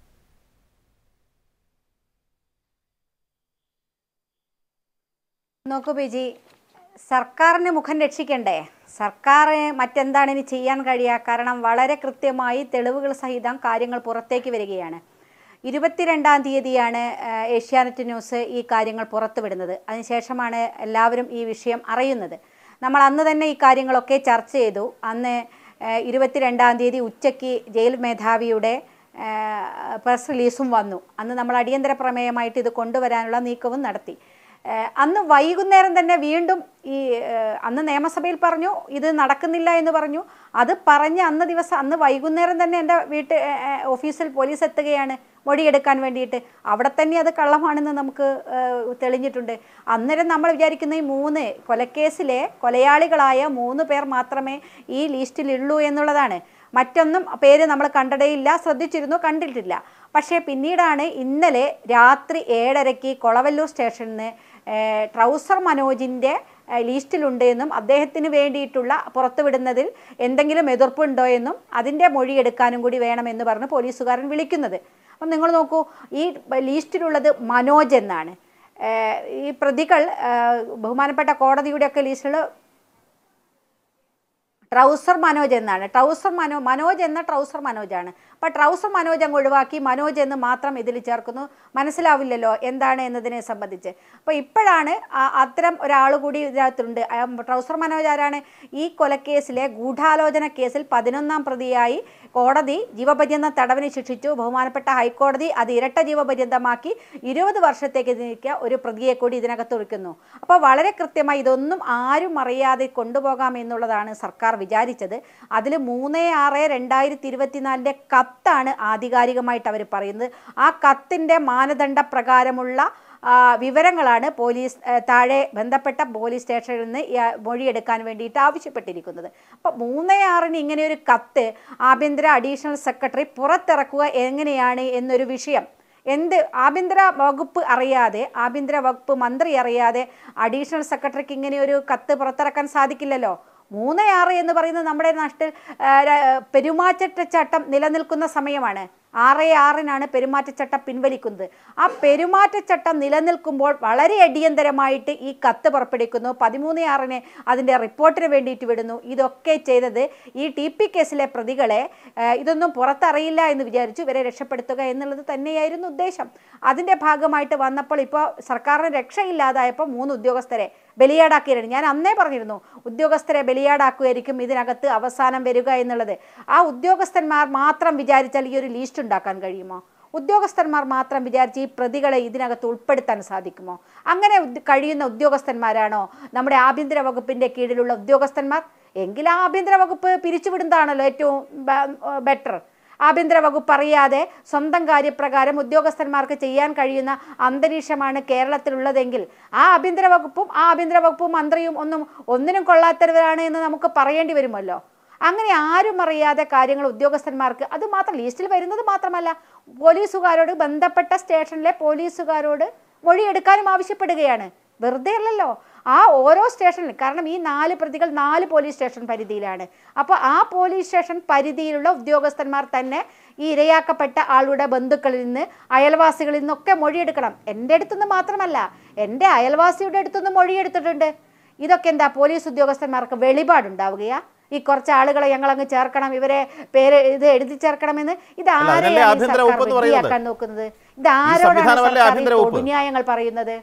നോക്കൂ ബിജി സർക്കാരിന് മുഖം രക്ഷിക്കണ്ടേ സർക്കാർ മറ്റെന്താണ് ഇനി ചെയ്യാൻ കഴിയുക കാരണം വളരെ കൃത്യമായി തെളിവുകൾ സഹിതം കാര്യങ്ങൾ പുറത്തേക്ക് വരികയാണ് ഇരുപത്തിരണ്ടാം തീയതിയാണ് ആ, ഏഷ്യാനെറ്റ് ന്യൂസ് ഈ കാര്യങ്ങൾ പുറത്തുവിടുന്നത് അതിനുശേഷമാണ് എല്ലാവരും ഈ വിഷയം അറിയുന്നത് നമ്മൾ അന്ന് തന്നെ ഈ കാര്യങ്ങളൊക്കെ ചർച്ച ചെയ്തു അന്ന് ആ, ഇരുപത്തിരണ്ടാം തീയതി ഉച്ചയ്ക്ക് ജയിൽ മേധാവിയുടെ ആ, പ്രസ് റിലീസും വന്നു അന്ന് നമ്മൾ അടിയന്തര പ്രമേയമായിട്ട് ഇത് കൊണ്ടുവരാനുള്ള നീക്കവും നടത്തി ഏഹ് അന്ന് വൈകുന്നേരം തന്നെ വീണ്ടും ഈ ഏഹ് അന്ന് നിയമസഭയിൽ പറഞ്ഞു ഇത് നടക്കുന്നില്ല എന്ന് പറഞ്ഞു അത് പറഞ്ഞ് അന്ന് ദിവസം അന്ന് വൈകുന്നേരം തന്നെ എൻ്റെ വീട്ട് ഏഹ് ഏഹ് ഓഫീസിൽ പോലീസ് എത്തുകയാണ് മൊഴിയെടുക്കാൻ വേണ്ടിയിട്ട് അവിടെ തന്നെ അത് കള്ളമാണെന്ന് നമുക്ക് ഏഹ് തെളിഞ്ഞിട്ടുണ്ട് അന്നേരം നമ്മൾ വിചാരിക്കുന്ന ഈ മൂന്ന് കൊലക്കേസിലെ കൊലയാളികളായ മൂന്ന് പേർ മാത്രമേ ഈ ലിസ്റ്റിലുള്ളൂ എന്നുള്ളതാണ് മറ്റൊന്നും പേര് നമ്മൾ കണ്ടിടയില്ല ശ്രദ്ധിച്ചിരുന്നു കണ്ടിട്ടില്ല പക്ഷേ പിന്നീടാണ് ഇന്നലെ രാത്രി ഏഴരയ്ക്ക് കൊളവല്ലൂർ സ്റ്റേഷനിൽ നിന്ന് ഏഹ്, ട്രൗസർ മനോജിൻ്റെ ഏഹ്, ലിസ്റ്റിലുണ്ട് എന്നും അദ്ദേഹത്തിന് വേണ്ടിയിട്ടുള്ള പുറത്തുവിടുന്നതിൽ എന്തെങ്കിലും എതിർപ്പുണ്ടോ എന്നും അതിൻ്റെ മൊഴിയെടുക്കാനും കൂടി വേണമെന്ന് പറഞ്ഞ് പോലീസുകാരൻ വിളിക്കുന്നത് അപ്പം നിങ്ങൾ നോക്കൂ ഈ ലിസ്റ്റിലുള്ളത് മനോജ് എന്നാണ് ഏഹ്, ഈ പ്രതികൾ ഏഹ്, ബഹുമാനപ്പെട്ട കോടതിയുടെയൊക്കെ ലിസ്റ്റിൽ ട്രൗസർ മനോജ് എന്നാണ് ട്രൗസർ മനോ മനോജ് എന്ന ട്രൗസർ മനോജാണ് അപ്പോൾ ട്രൗസർ മനോജ് അങ്ങ് ഒഴിവാക്കി മനോജ് എന്ന് മാത്രം ഇതിൽ ചേർക്കുന്നു മനസ്സിലാവില്ലല്ലോ എന്താണ് എന്നതിനെ സംബന്ധിച്ച് അപ്പോൾ ഇപ്പോഴാണ് ആ- അത്തരം ഒരാൾ കൂടി ഇതിനകത്തുണ്ട് ആ ട്രൗസർ മനോജ് ആരാണ് ഈ കൊലക്കേസിലെ ഗൂഢാലോചന കേസിൽ പതിനൊന്നാം പ്രതിയായി കോടതി ജീവപര്യന്തം തടവിന് ശിക്ഷിച്ചു ബഹുമാനപ്പെട്ട ഹൈക്കോടതി അത് ഇരട്ട ജീവപര്യന്തമാക്കി ഇരുപത് വർഷത്തേക്ക് നീക്കിയ ഒരു പ്രതിയെ കൂടി ഇതിനകത്ത് ഒഴിക്കുന്നു അപ്പോൾ വളരെ കൃത്യമായി ഇതൊന്നും ആരും അറിയാതെ കൊണ്ടുപോകാം എന്നുള്ളതാണ് സർക്കാർ വിചാരിച്ചത് അതിൽ മൂന്ന് ആറ് രണ്ടായിരത്തി ഇരുപത്തിനാലിൻ്റെ കത്താണ് ആധികാരികമായിട്ട് അവർ പറയുന്നത് ആ കത്തിൻ്റെ മാനദണ്ഡ പ്രകാരമുള്ള ആ, വിവരങ്ങളാണ് പോലീസ് ഏ, താഴെ ബന്ധപ്പെട്ട പോലീസ് സ്റ്റേഷനിൽ നിന്ന് ഈ, ആ, മൊഴിയെടുക്കാൻ വേണ്ടിയിട്ട് ആവശ്യപ്പെട്ടിരിക്കുന്നത് അപ്പോൾ മൂന്ന് ആറിന് ഇങ്ങനെ ഒരു കത്ത് ആഭ്യന്തര അഡീഷണൽ സെക്രട്ടറി പുറത്തിറക്കുക എങ്ങനെയാണ് എന്നൊരു വിഷയം എന്ത് ആഭ്യന്തര വകുപ്പ് അറിയാതെ ആഭ്യന്തര വകുപ്പ് മന്ത്രി അറിയാതെ അഡീഷണൽ സെക്രട്ടറിക്ക് ഇങ്ങനെ ഒരു കത്ത് പുറത്തിറക്കാൻ സാധിക്കില്ലല്ലോ മൂന്ന് ആറ് എന്ന് പറയുന്നത് നമ്മുടെ നാട്ടിൽ ആ, ര- പെരുമാറ്റച്ചട്ടം നിലനിൽക്കുന്ന സമയമാണ് ആറ് ആറിനാണ് പെരുമാറ്റച്ചട്ടം പിൻവലിക്കുന്നത് ആ പെരുമാറ്റച്ചട്ടം നിലനിൽക്കുമ്പോൾ വളരെ അടിയന്തരമായിട്ട് ഈ കത്ത് പുറപ്പെടുവിക്കുന്നു പതിമൂന്ന് ആറിന് അതിൻ്റെ റിപ്പോർട്ടിന് വേണ്ടിയിട്ട് വിടുന്നു ഇതൊക്കെ ചെയ്തത് ഈ ടി പി കേസിലെ പ്രതികളെ ആ, ഇതൊന്നും പുറത്തറിയില്ല എന്ന് വിചാരിച്ചു ഇവരെ രക്ഷപ്പെടുത്തുക എന്നുള്ളത് തന്നെയായിരുന്നു ഉദ്ദേശം അതിൻ്റെ ഭാഗമായിട്ട് വന്നപ്പോൾ ഇപ്പോൾ സർക്കാരിന് രക്ഷയില്ലാതായപ്പോൾ മൂന്ന് ഉദ്യോഗസ്ഥരെ ബലിയാടാക്കിയിരുന്നു ഞാൻ അന്നേ പറഞ്ഞിരുന്നു ഉദ്യോഗസ്ഥരെ ബലിയാടാക്കുമായിരിക്കും ഇതിനകത്ത് അവസാനം വരിക എന്നുള്ളത് ആ ഉദ്യോഗസ്ഥന്മാർ മാത്രം വിചാരിച്ചാൽ ഈ ഒരു ലീസ്റ്റ് ഉണ്ടാക്കാൻ കഴിയുമോ ഉദ്യോഗസ്ഥന്മാർ മാത്രം വിചാരിച്ച് ഈ പ്രതികളെ ഇതിനകത്ത് ഉൾപ്പെടുത്താൻ സാധിക്കുമോ അങ്ങനെ ഉദ്യ- കഴിയുന്ന ഉദ്യോഗസ്ഥന്മാരാണോ നമ്മുടെ ആഭ്യന്തര വകുപ്പിൻ്റെ കീഴിലുള്ള ഉദ്യോഗസ്ഥന്മാർ എങ്കിൽ ആ ആഭ്യന്തര വകുപ്പ് പിരിച്ചുവിടുന്നതാണല്ലോ ഏറ്റവും ബെറ്റർ ആഭ്യന്തര വകുപ്പ് അറിയാതെ സ്വന്തം കാര്യപ്രകാരം ഉദ്യോഗസ്ഥന്മാർക്ക് ചെയ്യാൻ കഴിയുന്ന അന്തരീക്ഷമാണ് കേരളത്തിലുള്ളതെങ്കിൽ ആ ആഭ്യന്തര വകുപ്പും ആ ആഭ്യന്തര വകുപ്പും മന്ത്രിയും ഒന്നും ഒന്നിനും കൊള്ളാത്തവരാണ് എന്ന് നമുക്ക് പറയേണ്ടി വരുമല്ലോ അങ്ങനെ ആരും അറിയാതെ കാര്യങ്ങൾ ഉദ്യോഗസ്ഥന്മാർക്ക് അത് മാത്രം ലിസ്റ്റിൽ വരുന്നത് മാത്രമല്ല പോലീസുകാരോട് ബന്ധപ്പെട്ട സ്റ്റേഷനിലെ പോലീസുകാരോട് മൊഴിയെടുക്കാനും ആവശ്യപ്പെടുകയാണ് വെറുതെ അല്ലല്ലോ ആ ഓരോ സ്റ്റേഷനിൽ കാരണം ഈ നാല് പ്രതികൾ നാല് പോലീസ് സ്റ്റേഷൻ പരിധിയിലാണ് അപ്പോൾ ആ പോലീസ് സ്റ്റേഷൻ പരിധിയിലുള്ള ഉദ്യോഗസ്ഥന്മാർ തന്നെ ഈ ഇരയാക്കപ്പെട്ട ആളുടെ ബന്ധുക്കളിൽ നിന്ന് അയൽവാസികളിൽ നിന്നൊക്കെ മൊഴിയെടുക്കണം എൻ്റെ അടുത്തുനിന്ന് മാത്രമല്ല എൻ്റെ അയൽവാസിയുടെ അടുത്തുനിന്ന് മൊഴിയെടുത്തിട്ടുണ്ട് ഇതൊക്കെ എന്താ പോലീസ് ഉദ്യോഗസ്ഥന്മാർക്ക് വെളിപാടുണ്ടാവുകയാ ഈ കുറച്ച് ആളുകളെ ഞങ്ങൾ അങ്ങ് ചേർക്കണം ഇവരെ പേര് ഇത് എഴുതി ചേർക്കണമെന്ന് ഇത് അല്ല, അതിനല്ലേ ആരെയാണ് ഈ ആഭ്യന്തര സർക്കാർ വകുപ്പ് എന്ന് പറയുന്നത്? വൃത്തിയാക്കാൻ നോക്കുന്നത് ഇത് ആരോടാണ് സംവിധാനമല്ലേ സർക്കാർ ഈ ആഭ്യന്തര വകുപ്പ്? ന്യായങ്ങൾ പറയുന്നത്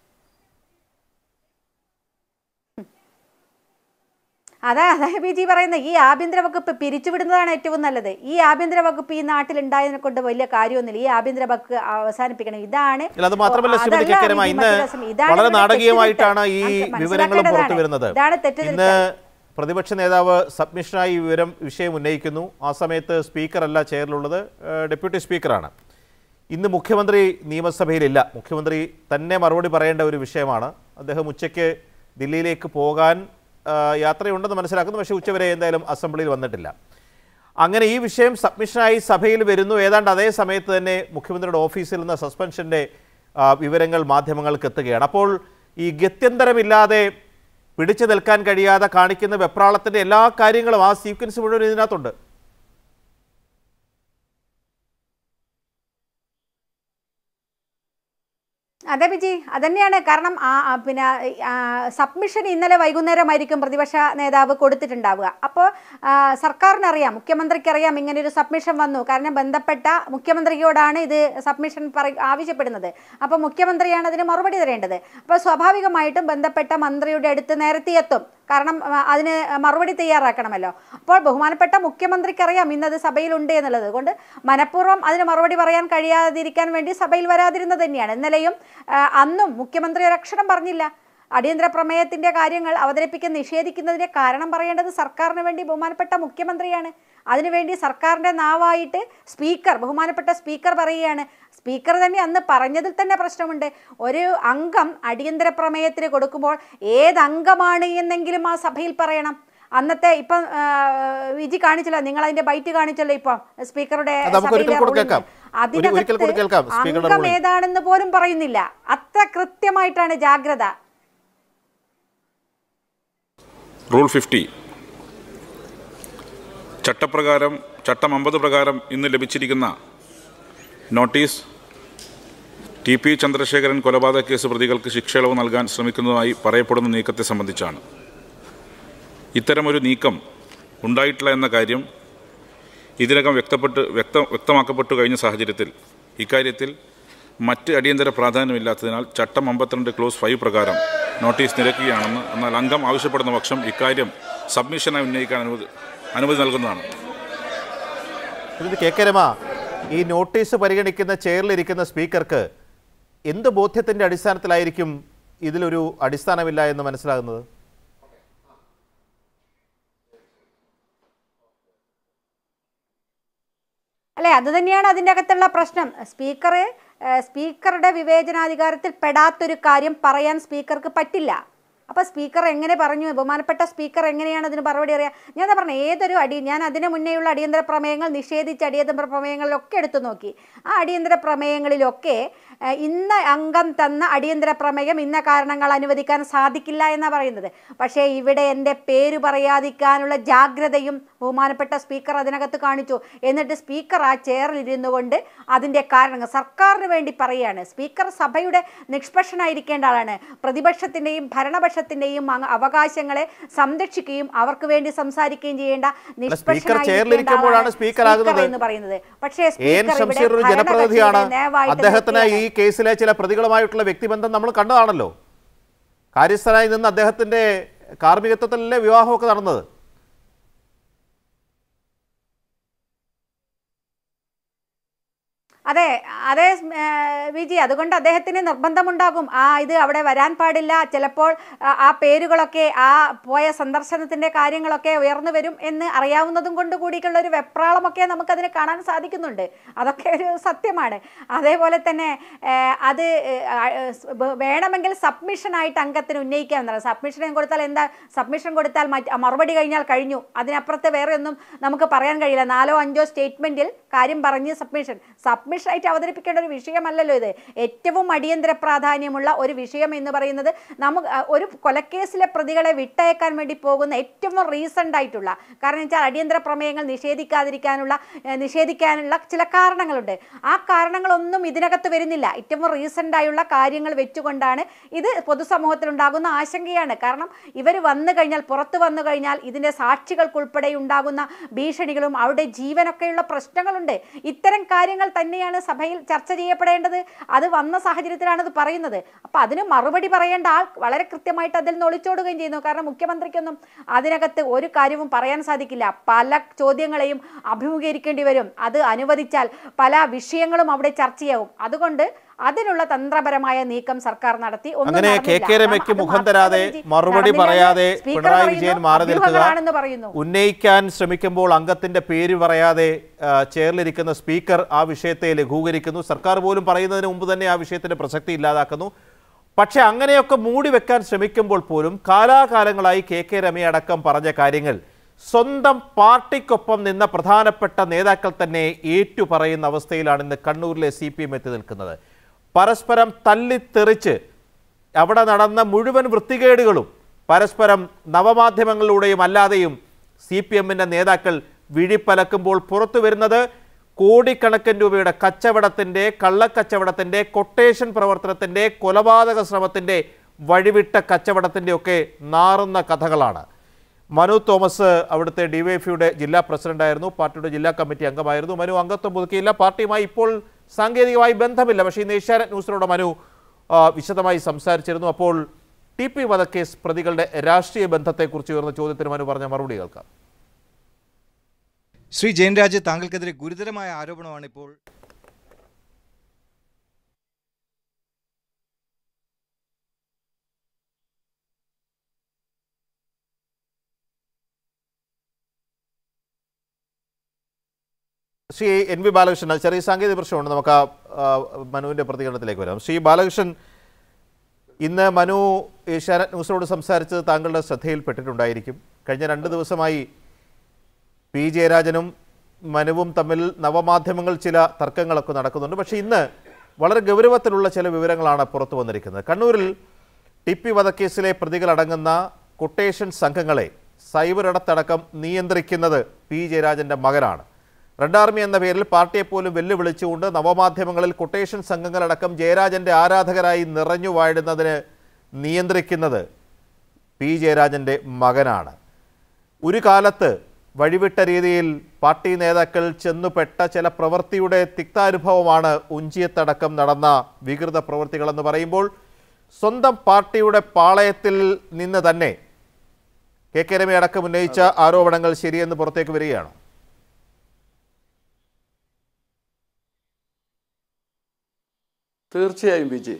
അതാ അതാ ബി ജി പറയുന്നത് ഈ ആഭ്യന്തര വകുപ്പ് പിരിച്ചുവിടുന്നതാണ് ഏറ്റവും നല്ലത് ഈ ആഭ്യന്തര വകുപ്പ് ഈ നാട്ടിൽ ഉണ്ടായതിനെ കൊണ്ട് വലിയ കാര്യമൊന്നുമില്ല ഈ ആഭ്യന്തര വകുപ്പ് അവസാനിപ്പിക്കണം ഇതാണ് ഇല്ല, അത് മാത്രമല്ല ഓ, ശ്രീമതി അതല്ല കെ. കരമ, ബി ജി ഇന്ന് മറ്റൊരു രസം. ഇതാണ് വളരെ ഇവിടെ നാടകീയമായിട്ടാണ് ഈ തെറ്റുതിരുത്തൽ. വിവരങ്ങളും പുറത്തു മനസ്സിലാക്കേണ്ടതാണ്. വരുന്നത് ഇതാണ് തെറ്റുതിരുത്തൽ ഇന്ന് പ്രതിപക്ഷ നേതാവ് സബ്മിഷനായി ഈ വിവരം വിഷയം ഉന്നയിക്കുന്നു ആ സമയത്ത് സ്പീക്കറല്ല ചെയറിലുള്ളത് ഏഹ്, ഡെപ്യൂട്ടി സ്പീക്കറാണ് ഇന്ന് മുഖ്യമന്ത്രി നിയമസഭയിലില്ല മുഖ്യമന്ത്രി തന്നെ മറുപടി പറയേണ്ട ഒരു വിഷയമാണ് അദ്ദേഹം ഉച്ചയ്ക്ക് ദില്ലിയിലേക്ക് പോകാൻ ആ, യാത്രയുണ്ടെന്ന് മനസ്സിലാക്കുന്നു പക്ഷേ ഉച്ചവരെ എന്തായാലും അസംബ്ലിയിൽ വന്നിട്ടില്ല അങ്ങനെ ഈ വിഷയം സബ്മിഷനായി സഭയിൽ വരുന്നു ഏതാണ്ട് അതേ സമയത്ത് തന്നെ മുഖ്യമന്ത്രിയുടെ ഓഫീസിൽ നിന്ന് സസ്പെൻഷൻ്റെ ആ, വിവരങ്ങൾ മാധ്യമങ്ങൾക്ക് എത്തുകയാണ് അപ്പോൾ ഈ ഗത്യന്തരമില്ലാതെ പിടിച്ചു നിൽക്കാൻ കഴിയാതെ കാണിക്കുന്ന വെപ്രാളത്തിൻ്റെ എല്ലാ കാര്യങ്ങളും ആ സീക്വൻസ് മുഴുവൻ ഇതിനകത്തുണ്ട് അതെ ബിജി അതന്നെയാണ് കാരണം ആ ആ, പിന്നെ ആ, സബ്മിഷൻ ഇന്നലെ വൈകുന്നേരമായിരിക്കും പ്രതിപക്ഷ നേതാവ് കൊടുത്തിട്ടുണ്ടാവുക അപ്പോൾ സർക്കാരിനറിയാം മുഖ്യമന്ത്രിക്കറിയാം ഇങ്ങനെ ഒരു സബ്മിഷൻ വന്നു കാരണം ബന്ധപ്പെട്ട മുഖ്യമന്ത്രിയോടാണ് ഇത് സബ്മിഷൻ പറ ആവശ്യപ്പെടുന്നത് അപ്പോൾ മുഖ്യമന്ത്രിയാണ് അതിന് മറുപടി തരേണ്ടത് അപ്പോൾ സ്വാഭാവികമായിട്ടും ബന്ധപ്പെട്ട മന്ത്രിയുടെ അടുത്ത് നേരത്തെ എത്തും കാരണം ആ, അതിന് മറുപടി തയ്യാറാക്കണമല്ലോ അപ്പോൾ ബഹുമാനപ്പെട്ട മുഖ്യമന്ത്രിക്കറിയാം ഇന്നത് സഭയിലുണ്ട് എന്നുള്ളത് കൊണ്ട് മനഃപൂർവ്വം അതിന് മറുപടി പറയാൻ കഴിയാതിരിക്കാൻ വേണ്ടി സഭയിൽ വരാതിരുന്നത് തന്നെയാണ് ഇന്നലെയും ആ, അന്നും മുഖ്യമന്ത്രി ഒരക്ഷരം പറഞ്ഞില്ല അടിയന്തര പ്രമേയത്തിന്റെ കാര്യങ്ങൾ അവതരിപ്പിക്കാൻ നിഷേധിക്കുന്നതിന്റെ കാരണം പറയേണ്ടത് സർക്കാരിന് വേണ്ടി ബഹുമാനപ്പെട്ട മുഖ്യമന്ത്രിയാണ് അതിനുവേണ്ടി സർക്കാരിന്റെ നാവായിട്ട് സ്പീക്കർ ബഹുമാനപ്പെട്ട സ്പീക്കർ പറയുകയാണ് സ്പീക്കർ തന്നെ അന്ന് പറഞ്ഞതിൽ തന്നെ പ്രശ്നമുണ്ട് ഒരു അംഗം അടിയന്തര പ്രമേയത്തിന് കൊടുക്കുമ്പോൾ ഏത് അംഗമാണ് എന്നെങ്കിലും ആ സഭയിൽ പറയണം അന്നത്തെ ഇപ്പം ആ, വിജി കാണിച്ചല്ലോ നിങ്ങൾ അതിന്റെ ബൈറ്റ് കാണിച്ചല്ലോ ഇപ്പം സ്പീക്കറുടെ അത് നമുക്ക് ഒരിക്കൽ സഭയിലെ കൂടി കേൾക്കാം. ruling. ഒരു- ഒരിക്കൽ കൂടി കേൾക്കാം അതിനകത്ത് സ്പീക്കറുടെ അംഗം ruling. ഏതാണെന്ന് പോലും പറയുന്നില്ല അത്ര കൃത്യമായിട്ടാണ് ജാഗ്രത റൂൾ ഫിഫ്റ്റി ചട്ടപ്രകാരം ചട്ടം അമ്പത് പ്രകാരം ഇന്ന് ലഭിച്ചിരിക്കുന്ന നോട്ടീസ് ടി പി ചന്ദ്രശേഖരൻ കൊലപാതക കേസ് പ്രതികൾക്ക് ശിക്ഷയിളവ് നൽകാൻ ശ്രമിക്കുന്നതായി പറയപ്പെടുന്ന നീക്കത്തെ സംബന്ധിച്ചാണ് ഇത്തരമൊരു നീക്കം ഉണ്ടായിട്ടില്ല എന്ന കാര്യം ഇതിനകം വ്യക്തപ്പെട്ട് വ്യക്ത വ്യക്തമാക്കപ്പെട്ടു കഴിഞ്ഞ സാഹചര്യത്തിൽ ഇക്കാര്യത്തിൽ മറ്റ് അടിയന്തര പ്രാധാന്യമില്ലാത്തതിനാൽ ചട്ടം അമ്പത്തിരണ്ട് ക്ലോസ് ഫൈവ് പ്രകാരം നോട്ടീസ് നിരക്കുകയാണെന്ന് എന്നാൽ അംഗം ആവശ്യപ്പെടുന്ന പക്ഷം ഇക്കാര്യം സബ്മിഷനായി ഉന്നയിക്കാൻ അനുമതി അനുമതി നൽകുന്നതാണ് ഇത് കെ കെ രമ ഈ നോട്ടീസ് പരിഗണിക്കുന്ന ചെയറിലിരിക്കുന്ന സ്പീക്കർക്ക് എന്ത് ബോധ്യത്തിൻ്റെ അടിസ്ഥാനത്തിലായിരിക്കും ഇതിലൊരു അടിസ്ഥാനമില്ല എന്ന് മനസ്സിലാകുന്നത് അല്ലെ അത് തന്നെയാണ് അതിൻ്റെ അകത്തുള്ള പ്രശ്നം സ്പീക്കർ സ്പീക്കറുടെ വിവേചനാധികാരത്തിൽ പെടാത്തൊരു കാര്യം പറയാൻ സ്പീക്കർക്ക് പറ്റില്ല അപ്പോൾ സ്പീക്കർ എങ്ങനെ പറഞ്ഞു ബഹുമാനപ്പെട്ട സ്പീക്കർ എങ്ങനെയാണ് അതിന് മറുപടി അറിയാം ഞാൻ എന്താ പറഞ്ഞത് ഏതൊരു അടി ഞാൻ അതിന് മുന്നേയുള്ള അടിയന്തര പ്രമേയങ്ങൾ നിഷേധിച്ച അടിയന്തര പ്രമേയങ്ങളിലൊക്കെ എടുത്തു നോക്കി ആ അടിയന്തര പ്രമേയങ്ങളിലൊക്കെ ഏഹ്, ഇന്ന അംഗം തന്ന അടിയന്തര പ്രമേയം ഇന്ന കാരണങ്ങൾ അനുവദിക്കാൻ സാധിക്കില്ല എന്നാണ് പറയുന്നത് പക്ഷേ ഇവിടെ എൻ്റെ പേര് പറയാതിരിക്കാനുള്ള ജാഗ്രതയും ബഹുമാനപ്പെട്ട സ്പീക്കർ അതിനകത്ത് കാണിച്ചു എന്നിട്ട് സ്പീക്കർ ആ ചെയറിൽ ഇരുന്നു കൊണ്ട് അതിൻ്റെ കാരണങ്ങൾ സർക്കാരിന് വേണ്ടി പറയുകയാണ് സ്പീക്കർ സഭയുടെ നിഷ്പക്ഷനായിരിക്കേണ്ട ആളാണ് പ്രതിപക്ഷത്തിൻ്റെയും ഭരണപക്ഷത്തിൻ്റെയും അങ്ങ് അവകാശങ്ങളെ സംരക്ഷിക്കുകയും അവർക്ക് വേണ്ടി സംസാരിക്കുകയും ചെയ്യേണ്ട സ്പീക്കർ ചെയറിലിരിക്കുമ്പോഴാണ് സ്പീക്കർ ആകുന്നത്. എന്ന് പറയുന്നത് പക്ഷേ എൻ സ്പീക്കർ ഇവിടെ ഷംസീർ ഒരു ജനപ്രതിനിധിയാണ് ഭരണകക്ഷിയുടെ നേവായിട്ട് അദ്ദേഹത്തിന് ഈ നിർത്തിയാണ്. കേസിലെ ചില പ്രതികളുമായിട്ടുള്ള വ്യക്തിബന്ധം നമ്മൾ കണ്ടതാണല്ലോ കാര്യസ്ഥനായി നിന്ന് അദ്ദേഹത്തിന്റെ കാർമ്മികത്വത്തിലല്ലേ വിവാഹമൊക്കെ നടന്നത് അതെ അതെ ഏഹ്, വിജി അതുകൊണ്ട് അദ്ദേഹത്തിന് നിർബന്ധമുണ്ടാകും ആ ഇത് അവിടെ വരാൻ പാടില്ല ചിലപ്പോൾ ആ, ആ പേരുകളൊക്കെ ആ പോയ സന്ദർശനത്തിന്റെ കാര്യങ്ങളൊക്കെ ഉയർന്നു വരും എന്ന് അറിയാവുന്നതും കൊണ്ട് കൂടിയിട്ടുള്ള ഒരു വെപ്രാളമൊക്കെ നമുക്കതിന് കാണാൻ സാധിക്കുന്നുണ്ട് അതൊക്കെ ഒരു സത്യമാണ് അതേപോലെ തന്നെ ഏഹ്, അത് ഏഹ്, ആ, ഏഹ്, വ- വേണമെങ്കിൽ സബ്മിഷനായിട്ട് അംഗത്തിന് ഉന്നയിക്കാവുന്നതാണ് സബ്മിഷൻ കൊടുത്താൽ എന്താ സബ്മിഷൻ കൊടുത്താൽ മറ്റ് മറുപടി കഴിഞ്ഞാൽ കഴിഞ്ഞു അതിനപ്പുറത്ത് വേറെ ഒന്നും നമുക്ക് പറയാൻ കഴിയില്ല നാലോ അഞ്ചോ സ്റ്റേറ്റ്മെന്റിൽ കാര്യം പറഞ്ഞ് സബ്മിഷൻ സബ്മിഷനായിട്ട് അവതരിപ്പിക്കേണ്ട ഒരു വിഷയമല്ലല്ലോ ഇത് ഏറ്റവും അടിയന്തര പ്രാധാന്യമുള്ള ഒരു വിഷയം എന്ന് പറയുന്നത് നമുക്ക് അഹ്, ഒരു കൊലക്കേസിലെ പ്രതികളെ വിട്ടയക്കാൻ വേണ്ടി പോകുന്ന ഏറ്റവും റീസൺഡ് ആയിട്ടുള്ള കാരണം വെച്ചാൽ അടിയന്തര പ്രമേയങ്ങൾ നിഷേധിക്കാതിരിക്കാനുള്ള ഏഹ്, നിഷേധിക്കാനുള്ള ചില കാരണങ്ങളുണ്ട് ആ കാരണങ്ങളൊന്നും ഇതിനകത്ത് വരുന്നില്ല ഏറ്റവും റീസൺഡ് ആയുള്ള കാര്യങ്ങൾ വെച്ചുകൊണ്ടാണ് ഇത് പൊതുസമൂഹത്തിലുണ്ടാകുന്ന ആശങ്കയാണ് കാരണം ഇവർ വന്നു കഴിഞ്ഞാൽ പുറത്തു വന്നു കഴിഞ്ഞാൽ ഇതിൻ്റെ സാക്ഷികൾക്കുൾപ്പെടെ ഉണ്ടാകുന്ന ഭീഷണികളും അവരുടെ ജീവനൊക്കെയുള്ള പ്രശ്നങ്ങളുണ്ട് ഇത്തരം കാര്യങ്ങൾ തന്നെയാണ് സഭയിൽ ചർച്ച ചെയ്യപ്പെടേണ്ടത് അത് വന്ന സാഹചര്യത്തിലാണ് ഇത് പറയുന്നത് അപ്പം അതിന് മറുപടി പറയേണ്ട ആൾ വളരെ കൃത്യമായിട്ട് അതിൽ നിന്ന് ഒളിച്ചോടുകയും ചെയ്യുന്നു കാരണം മുഖ്യമന്ത്രിക്കൊന്നും അതിനകത്ത് ഒരു കാര്യവും പറയാൻ സാധിക്കില്ല പല ചോദ്യങ്ങളെയും അഭിമുഖീകരിക്കേണ്ടി വരും അത് അനുവദിച്ചാൽ പല വിഷയങ്ങളും അവിടെ ചർച്ചയാവും അതുകൊണ്ട് അതിനുള്ള തന്ത്രപരമായ നീക്കം സർക്കാർ നടത്തി ഒന്നും അങ്ങനെ കെ നടന്നില്ല. കെ രമയ്ക്ക് കാരണം അത് മുഖം മാത്രം തരാതെ നടന്നില്ല. മറുപടി പറയാതെ സ്പീക്കർ പിണറായി പറയുന്നു, വിജയൻ മാറി നിൽക്കുക അഭ്യൂഹങ്ങളാണെന്ന് പറയുന്നു ഉന്നയിക്കാൻ ശ്രമിക്കുമ്പോൾ അംഗത്തിന്റെ പേര് പറയാതെ ആ, ചെയറിലിരിക്കുന്ന സ്പീക്കർ ആ വിഷയത്തെ ലഘൂകരിക്കുന്നു സർക്കാർ പോലും പറയുന്നതിന് മുമ്പ് തന്നെ ആ വിഷയത്തിന്റെ പ്രസക്തി ഇല്ലാതാക്കുന്നു പക്ഷെ അങ്ങനെയൊക്കെ മൂടി വെക്കാൻ ശ്രമിക്കുമ്പോൾ പോലും കാലാകാലങ്ങളായി കെ കെ രമയടക്കം പറഞ്ഞ കാര്യങ്ങൾ സ്വന്തം പാർട്ടിക്കൊപ്പം നിന്ന പ്രധാനപ്പെട്ട നേതാക്കൾ തന്നെ ഏറ്റുപറയുന്ന അവസ്ഥയിലാണ് ഇന്ന് കണ്ണൂരിലെ സി പി എം എത്തി നിൽക്കുന്നത് പരസ്പരം തല്ലിത്തെറിച്ച് അവിടെ നടന്ന മുഴുവൻ വൃത്തികേടുകളും പരസ്പരം നവമാധ്യമങ്ങളിലൂടെയും അല്ലാതെയും സി പി എമ്മിൻ്റെ നേതാക്കൾ വിഴിപ്പലക്കുമ്പോൾ പുറത്തു വരുന്നത് കോടിക്കണക്കിന് രൂപയുടെ കച്ചവടത്തിൻ്റെ കള്ളക്കച്ചവടത്തിൻ്റെ കൊട്ടേഷൻ പ്രവർത്തനത്തിൻ്റെ കൊലപാതക ശ്രമത്തിൻ്റെ വഴിവിട്ട കച്ചവടത്തിൻ്റെ ഒക്കെ നാറുന്ന കഥകളാണ് മനു തോമസ് അവിടുത്തെ ഡിവൈഎഫ്ഐയുടെ ജില്ലാ പ്രസിഡന്റായിരുന്നു പാർട്ടിയുടെ ജില്ലാ കമ്മിറ്റി അംഗമായിരുന്നു മനു അംഗത്വം പുതുക്കിയില്ല പാർട്ടിയുമായി ഇപ്പോൾ സാങ്കേതികമായി ബന്ധമില്ല പക്ഷേ ഇന്ന് ഏഷ്യാനെറ്റ് ന്യൂസിലൂടെ മനു ആ, വിശദമായി സംസാരിച്ചിരുന്നു അപ്പോൾ ടി പി വധക്കേസ് പ്രതികളുടെ രാഷ്ട്രീയ ബന്ധത്തെക്കുറിച്ച് ഉയർന്ന ചോദ്യത്തിന് മനു പറഞ്ഞ മറുപടി കേൾക്കാം ശ്രീ ജയൻരാജ് താങ്കൾക്കെതിരെ ഗുരുതരമായ ആരോപണമാണ് ഇപ്പോൾ ശ്രീ എൻ വി ബാലകൃഷ്ണൻ അത് ചെറിയ സാങ്കേതിക പ്രശ്നമുണ്ട് നമുക്ക് ആ ആ, മനുവിൻ്റെ പ്രതികരണത്തിലേക്ക് വരാം ശ്രീ ബാലകൃഷ്ണൻ ഇന്ന് മനു ഏഷ്യാനെറ്റ് ന്യൂസിനോട് സംസാരിച്ചത് താങ്കളുടെ ശ്രദ്ധയിൽപ്പെട്ടിട്ടുണ്ടായിരിക്കും കഴിഞ്ഞ രണ്ട് ദിവസമായി പി ജയരാജനും മനുവും തമ്മിൽ നവമാധ്യമങ്ങൾ ചില തർക്കങ്ങളൊക്കെ നടക്കുന്നുണ്ട് പക്ഷേ ഇന്ന് വളരെ ഗൗരവത്തിലുള്ള ചില വിവരങ്ങളാണ് പുറത്തു വന്നിരിക്കുന്നത് കണ്ണൂരിൽ ടി പി വധക്കേസിലെ പ്രതികളടങ്ങുന്ന കൊട്ടേഷൻ സംഘങ്ങളെ സൈബർ ഇടത്തടക്കം നിയന്ത്രിക്കുന്നത് പി ജയരാജൻ്റെ മകനാണ് റെഡ് ആർമി എന്ന പേരിൽ പാർട്ടിയെ പോലും വെല്ലുവിളിച്ചുകൊണ്ട് നവമാധ്യമങ്ങളിൽ കൊട്ടേഷൻ സംഘങ്ങളടക്കം ജയരാജൻ്റെ ആരാധകരായി നിറഞ്ഞു വാഴുന്നതിന് നിയന്ത്രിക്കുന്നത് പി ജയരാജൻ്റെ മകനാണ് ഒരു കാലത്ത് വഴിവിട്ട രീതിയിൽ പാർട്ടി നേതാക്കൾ ചെന്നുപെട്ട ചില പ്രവൃത്തിയുടെ തിക്താനുഭവമാണ് ഉഞ്ചിയത്തടക്കം നടന്ന വികൃത പ്രവൃത്തികളെന്ന് പറയുമ്പോൾ സ്വന്തം പാർട്ടിയുടെ പാളയത്തിൽ നിന്ന് തന്നെ കെ കെ രമ അടക്കം ഉന്നയിച്ച ആരോപണങ്ങൾ ശരിയെന്ന് പുറത്തേക്ക് വരികയാണ് തീർച്ചയായും വിജയ്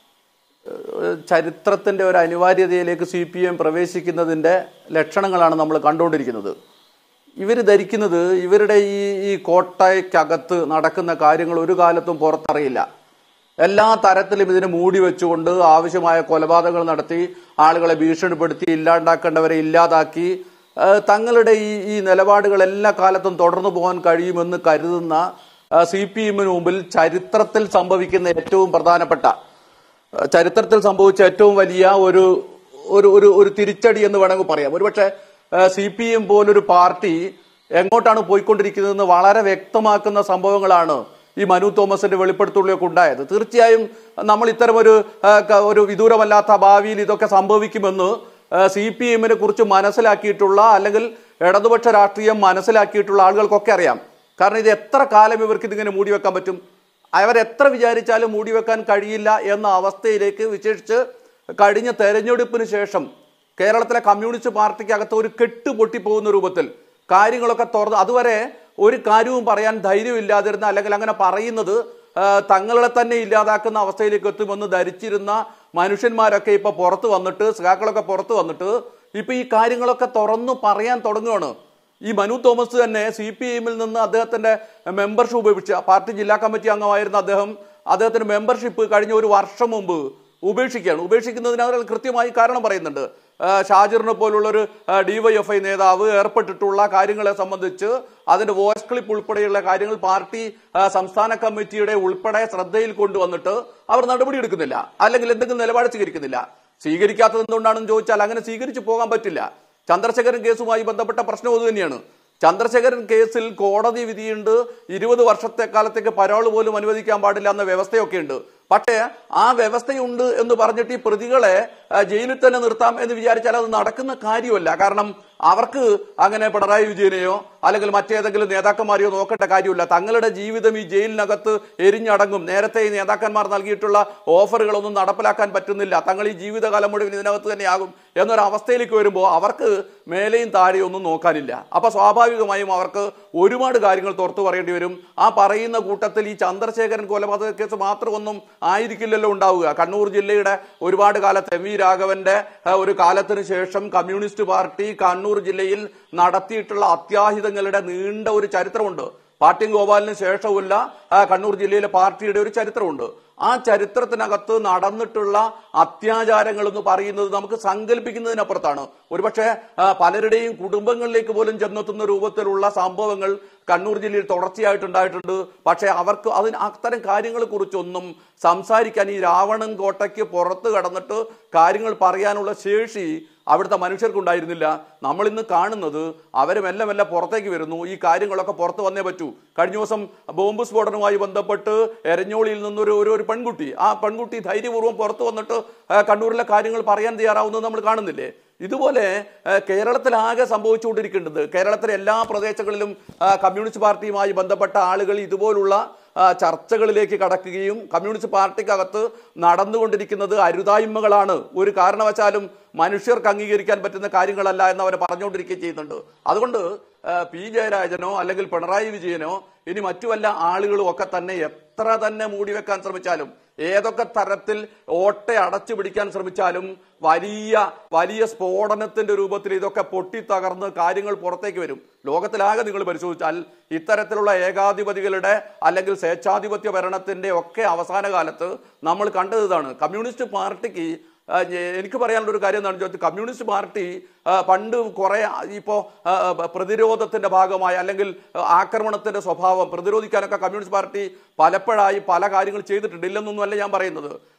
ഏഹ് ചരിത്രത്തിൻ്റെ ഒരു അനിവാര്യതയിലേക്ക് സി പി എം പ്രവേശിക്കുന്നതിൻ്റെ ലക്ഷണങ്ങളാണ് നമ്മൾ കണ്ടുകൊണ്ടിരിക്കുന്നത് ഇവർ ധരിക്കുന്നത് ഇവരുടെ ഈ ഈ കോട്ടയ്ക്കകത്ത് നടക്കുന്ന കാര്യങ്ങൾ ഒരു കാലത്തും പുറത്തറിയില്ല എല്ലാ തരത്തിലും ഇതിനെ മൂടി വെച്ചുകൊണ്ട് ആവശ്യമായ കൊലപാതകങ്ങൾ നടത്തി ആളുകളെ ഭീഷണിപ്പെടുത്തി ഇല്ലാണ്ടാക്കേണ്ടവരെ ഇല്ലാതാക്കി ഏഹ് തങ്ങളുടെ ഈ ഈ നിലപാടുകൾ എല്ലാ കാലത്തും തുടർന്നു പോകാൻ കഴിയുമെന്ന് കരുതുന്ന സി പി എമ്മിന് മുമ്പിൽ ചരിത്രത്തിൽ സംഭവിക്കുന്ന ഏറ്റവും പ്രധാനപ്പെട്ട ഏഹ് ചരിത്രത്തിൽ സംഭവിച്ച ഏറ്റവും വലിയ ഒരു ഒരു ഒരു ഒരു തിരിച്ചടി എന്ന് വേണമെങ്കിൽ പറയാം ഒരുപക്ഷെ സി പി എം പോലൊരു പാർട്ടി എങ്ങോട്ടാണ് പോയിക്കൊണ്ടിരിക്കുന്നതെന്ന് വളരെ വ്യക്തമാക്കുന്ന സംഭവങ്ങളാണ് ഈ മനു തോമസിന്റെ വെളിപ്പെടുത്തലുകളൊക്കെ ഉണ്ടായത് തീർച്ചയായും നമ്മൾ ഇത്തരം ഒരു ആ, ക- ഒരു വിദൂരമല്ലാത്ത ഭാവിയിൽ ഇതൊക്കെ സംഭവിക്കുമെന്ന് സി പി എമ്മിനെ കുറിച്ച് മനസ്സിലാക്കിയിട്ടുള്ള അല്ലെങ്കിൽ ഇടതുപക്ഷ രാഷ്ട്രീയം മനസ്സിലാക്കിയിട്ടുള്ള ആളുകൾക്കൊക്കെ അറിയാം കാരണം ഇത് എത്ര കാലം ഇവർക്ക് ഇതിങ്ങനെ മൂടി വെക്കാൻ പറ്റും അവരെത്ര വിചാരിച്ചാലും മൂടി വെക്കാൻ കഴിയില്ല എന്ന അവസ്ഥയിലേക്ക് വിശേഷിച്ച് കഴിഞ്ഞ തെരഞ്ഞെടുപ്പിന് ശേഷം കേരളത്തിലെ കമ്മ്യൂണിസ്റ്റ് പാർട്ടിക്കകത്ത് ഒരു കെട്ട് പൊട്ടിപ്പോകുന്ന രൂപത്തിൽ കാര്യങ്ങളൊക്കെ തുറന്ന് അതുവരെ ഒരു കാര്യവും പറയാൻ ധൈര്യമില്ലാതിരുന്ന അല്ലെങ്കിൽ അങ്ങനെ പറയുന്നത് ആ, തങ്ങളെ തന്നെ ഇല്ലാതാക്കുന്ന അവസ്ഥയിലേക്ക് എത്തുമെന്ന് ധരിച്ചിരുന്ന മനുഷ്യന്മാരൊക്കെ ഇപ്പൊ പുറത്ത് വന്നിട്ട് സഖാക്കളൊക്കെ പുറത്ത് വന്നിട്ട് ഇപ്പൊ ഈ കാര്യങ്ങളൊക്കെ തുറന്നു പറയാൻ തുടങ്ങുകയാണ് ഈ മനു തോമസ് തന്നെ സി പി എമ്മിൽ നിന്ന് അദ്ദേഹത്തിന്റെ മെമ്പർഷിപ്പ് ഉപേക്ഷിച്ച പാർട്ടി ജില്ലാ കമ്മിറ്റി അംഗമായിരുന്ന അദ്ദേഹം അദ്ദേഹത്തിന്റെ മെമ്പർഷിപ്പ് കഴിഞ്ഞ ഒരു വർഷം മുമ്പ് ഉപേക്ഷിക്കുകയാണ് ഉപേക്ഷിക്കുന്നതിന് അവർ കൃത്യമായി കാരണം പറയുന്നുണ്ട് ആ, ഷാജിറിനെ പോലുള്ളൊരു ഡിവൈഎഫ്ഐ നേതാവ് ഏർപ്പെട്ടിട്ടുള്ള കാര്യങ്ങളെ സംബന്ധിച്ച് അതിന്റെ വോയിസ് ക്ലിപ്പ് ഉൾപ്പെടെയുള്ള കാര്യങ്ങൾ പാർട്ടി ആ, സംസ്ഥാന കമ്മിറ്റിയുടെ ഉൾപ്പെടെ ശ്രദ്ധയിൽ കൊണ്ടുവന്നിട്ട് അവർ നടപടി എടുക്കുന്നില്ല അല്ലെങ്കിൽ എന്തെങ്കിലും നിലപാട് സ്വീകരിക്കുന്നില്ല സ്വീകരിക്കാത്തത് എന്തുകൊണ്ടാണെന്ന് ചോദിച്ചാൽ അങ്ങനെ സ്വീകരിച്ചു പോകാൻ പറ്റില്ല ചന്ദ്രശേഖരൻ കേസുമായി ബന്ധപ്പെട്ട പ്രശ്നം അത് തന്നെയാണ് ചന്ദ്രശേഖരൻ കേസിൽ കോടതി വിധിയുണ്ട് ഇരുപത് വർഷത്തെ കാലത്തേക്ക് പരോൾ പോലും അനുവദിക്കാൻ പാടില്ല എന്ന വ്യവസ്ഥയൊക്കെ ഉണ്ട് പക്ഷേ ആ വ്യവസ്ഥയുണ്ട് എന്ന് പറഞ്ഞിട്ട് ഈ പ്രതികളെ ആ, ജയിലിൽ തന്നെ നിർത്താം എന്ന് വിചാരിച്ചാൽ അത് നടക്കുന്ന കാര്യമല്ല കാരണം അവർക്ക് അങ്ങനെ പിണറായി വിജയനെയോ അല്ലെങ്കിൽ മറ്റേതെങ്കിലും നേതാക്കന്മാരെയോ നോക്കേണ്ട കാര്യമില്ല തങ്ങളുടെ ജീവിതം ഈ ജയിലിനകത്ത് എരിഞ്ഞടങ്ങും നേരത്തെ ഈ നേതാക്കന്മാർ നൽകിയിട്ടുള്ള ഓഫറുകളൊന്നും നടപ്പിലാക്കാൻ പറ്റുന്നില്ല തങ്ങൾ ഈ ജീവിതകാലം മുഴുവൻ ഇതിനകത്ത് തന്നെയാകും എന്നൊരു അവസ്ഥയിലേക്ക് വരുമ്പോൾ അവർക്ക് മേലെയും താഴെയും ഒന്നും നോക്കാനില്ല അപ്പൊ സ്വാഭാവികമായും അവർക്ക് ഒരുപാട് കാര്യങ്ങൾ തുറത്തു പറയേണ്ടി വരും ആ പറയുന്ന കൂട്ടത്തിൽ ഈ ചന്ദ്രശേഖരൻ കൊലപാതക കേസ് മാത്രമൊന്നും ആയിരിക്കില്ലല്ലോ ഉണ്ടാവുക കണ്ണൂർ ജില്ലയുടെ ഒരുപാട് കാലത്ത് എം വി രാഘവന്റെ ആ, ഒരു കാലത്തിന് ശേഷം കമ്മ്യൂണിസ്റ്റ് പാർട്ടി കണ്ണൂർ ജില്ലയിൽ നടത്തിയിട്ടുള്ള അത്യാഹിതങ്ങളുടെ നീണ്ട ഒരു ചരിത്രമുണ്ട് പാട്ടിയും ഗോപാലിന് ശേഷവുമില്ല ആ, കണ്ണൂർ ജില്ലയിലെ പാർട്ടിയുടെ ഒരു ചരിത്രമുണ്ട് ആ ചരിത്രത്തിനകത്ത് നടന്നിട്ടുള്ള അത്യാചാരങ്ങൾ എന്ന് പറയുന്നത് നമുക്ക് സങ്കല്പിക്കുന്നതിനപ്പുറത്താണ് ഒരുപക്ഷെ ആ, പലരുടെയും കുടുംബങ്ങളിലേക്ക് പോലും ചെന്നെത്തുന്ന രൂപത്തിലുള്ള സംഭവങ്ങൾ കണ്ണൂർ ജില്ലയിൽ തുടർച്ചയായിട്ടുണ്ടായിട്ടുണ്ട് പക്ഷേ അവർക്ക് അതിന് അത്തരം കാര്യങ്ങളെ കുറിച്ചൊന്നും സംസാരിക്കാൻ ഈ രാവണൻ കോട്ടയ്ക്ക് പുറത്ത് കടന്നിട്ട് കാര്യങ്ങൾ പറയാനുള്ള ശേഷി അവിടുത്തെ മനുഷ്യർക്കുണ്ടായിരുന്നില്ല നമ്മൾ ഇന്ന് കാണുന്നത് അവര് മെല്ലെ മെല്ലെ പുറത്തേക്ക് വരുന്നു ഈ കാര്യങ്ങളൊക്കെ പുറത്ത് വന്നേ പറ്റൂ കഴിഞ്ഞ ദിവസം ബോംബ് സ്ഫോടനവുമായി ബന്ധപ്പെട്ട് എരഞ്ഞോളിയിൽ നിന്നൊരു ഒരു ഒരു പെൺകുട്ടി ആ പെൺകുട്ടി ധൈര്യപൂർവ്വം പുറത്ത് വന്നിട്ട് ആ, കണ്ണൂരിലെ കാര്യങ്ങൾ പറയാൻ തയ്യാറാവുന്നത് നമ്മൾ കാണുന്നില്ലേ ഇതുപോലെ ആ, കേരളത്തിലാകെ സംഭവിച്ചുകൊണ്ടിരിക്കേണ്ടത് കേരളത്തിലെ എല്ലാ പ്രദേശങ്ങളിലും ആ, കമ്മ്യൂണിസ്റ്റ് പാർട്ടിയുമായി ബന്ധപ്പെട്ട ആളുകൾ ഇതുപോലുള്ള ആ, ചർച്ചകളിലേക്ക് കടക്കുകയും കമ്മ്യൂണിസ്റ്റ് പാർട്ടിക്കകത്ത് നടന്നുകൊണ്ടിരിക്കുന്നത് അരുതായ്മകളാണ് ഒരു കാരണവശാലും മനുഷ്യർക്ക് അംഗീകരിക്കാൻ പറ്റുന്ന കാര്യങ്ങളല്ല എന്ന് അവർ പറഞ്ഞുകൊണ്ടിരിക്കുകയും ചെയ്യുന്നുണ്ട് അതുകൊണ്ട് ആ, പി ജയരാജനോ അല്ലെങ്കിൽ പിണറായി വിജയനോ ഇനി മറ്റു വല്ല ആളുകളും ഒക്കെ തന്നെ എത്ര തന്നെ മൂടിവെക്കാൻ ശ്രമിച്ചാലും ഏതൊക്കെ തരത്തിൽ ഓട്ട അടച്ചു പിടിക്കാൻ ശ്രമിച്ചാലും വലിയ വലിയ സ്ഫോടനത്തിന്റെ രൂപത്തിൽ ഇതൊക്കെ പൊട്ടിത്തകർന്ന് കാര്യങ്ങൾ പുറത്തേക്ക് വരും ലോകത്തിലാകെ നിങ്ങൾ പരിശോധിച്ചാൽ ഇത്തരത്തിലുള്ള ഏകാധിപതികളുടെ അല്ലെങ്കിൽ സ്വേച്ഛാധിപത്യ ഭരണത്തിന്റെ ഒക്കെ അവസാന കാലത്ത് നമ്മൾ കണ്ടത് ഇതാണ് കമ്മ്യൂണിസ്റ്റ് പാർട്ടിക്ക് ആ, ഞ- എനിക്ക് പറയാനുള്ള ഒരു കാര്യം എന്താണെന്ന് ചോദിച്ചാൽ കമ്മ്യൂണിസ്റ്റ് പാർട്ടി ആ, പണ്ട് കുറെ ഇപ്പോൾ പ്രതിരോധത്തിന്റെ ഭാഗമായി അല്ലെങ്കിൽ ആ, ആക്രമണത്തിന്റെ സ്വഭാവം പ്രതിരോധിക്കാനൊക്കെ കമ്മ്യൂണിസ്റ്റ് പാർട്ടി പലപ്പോഴായി പല കാര്യങ്ങൾ ചെയ്തിട്ടുണ്ട് ഇല്ലെന്നൊന്നുമല്ല ഞാൻ പറയുന്നത്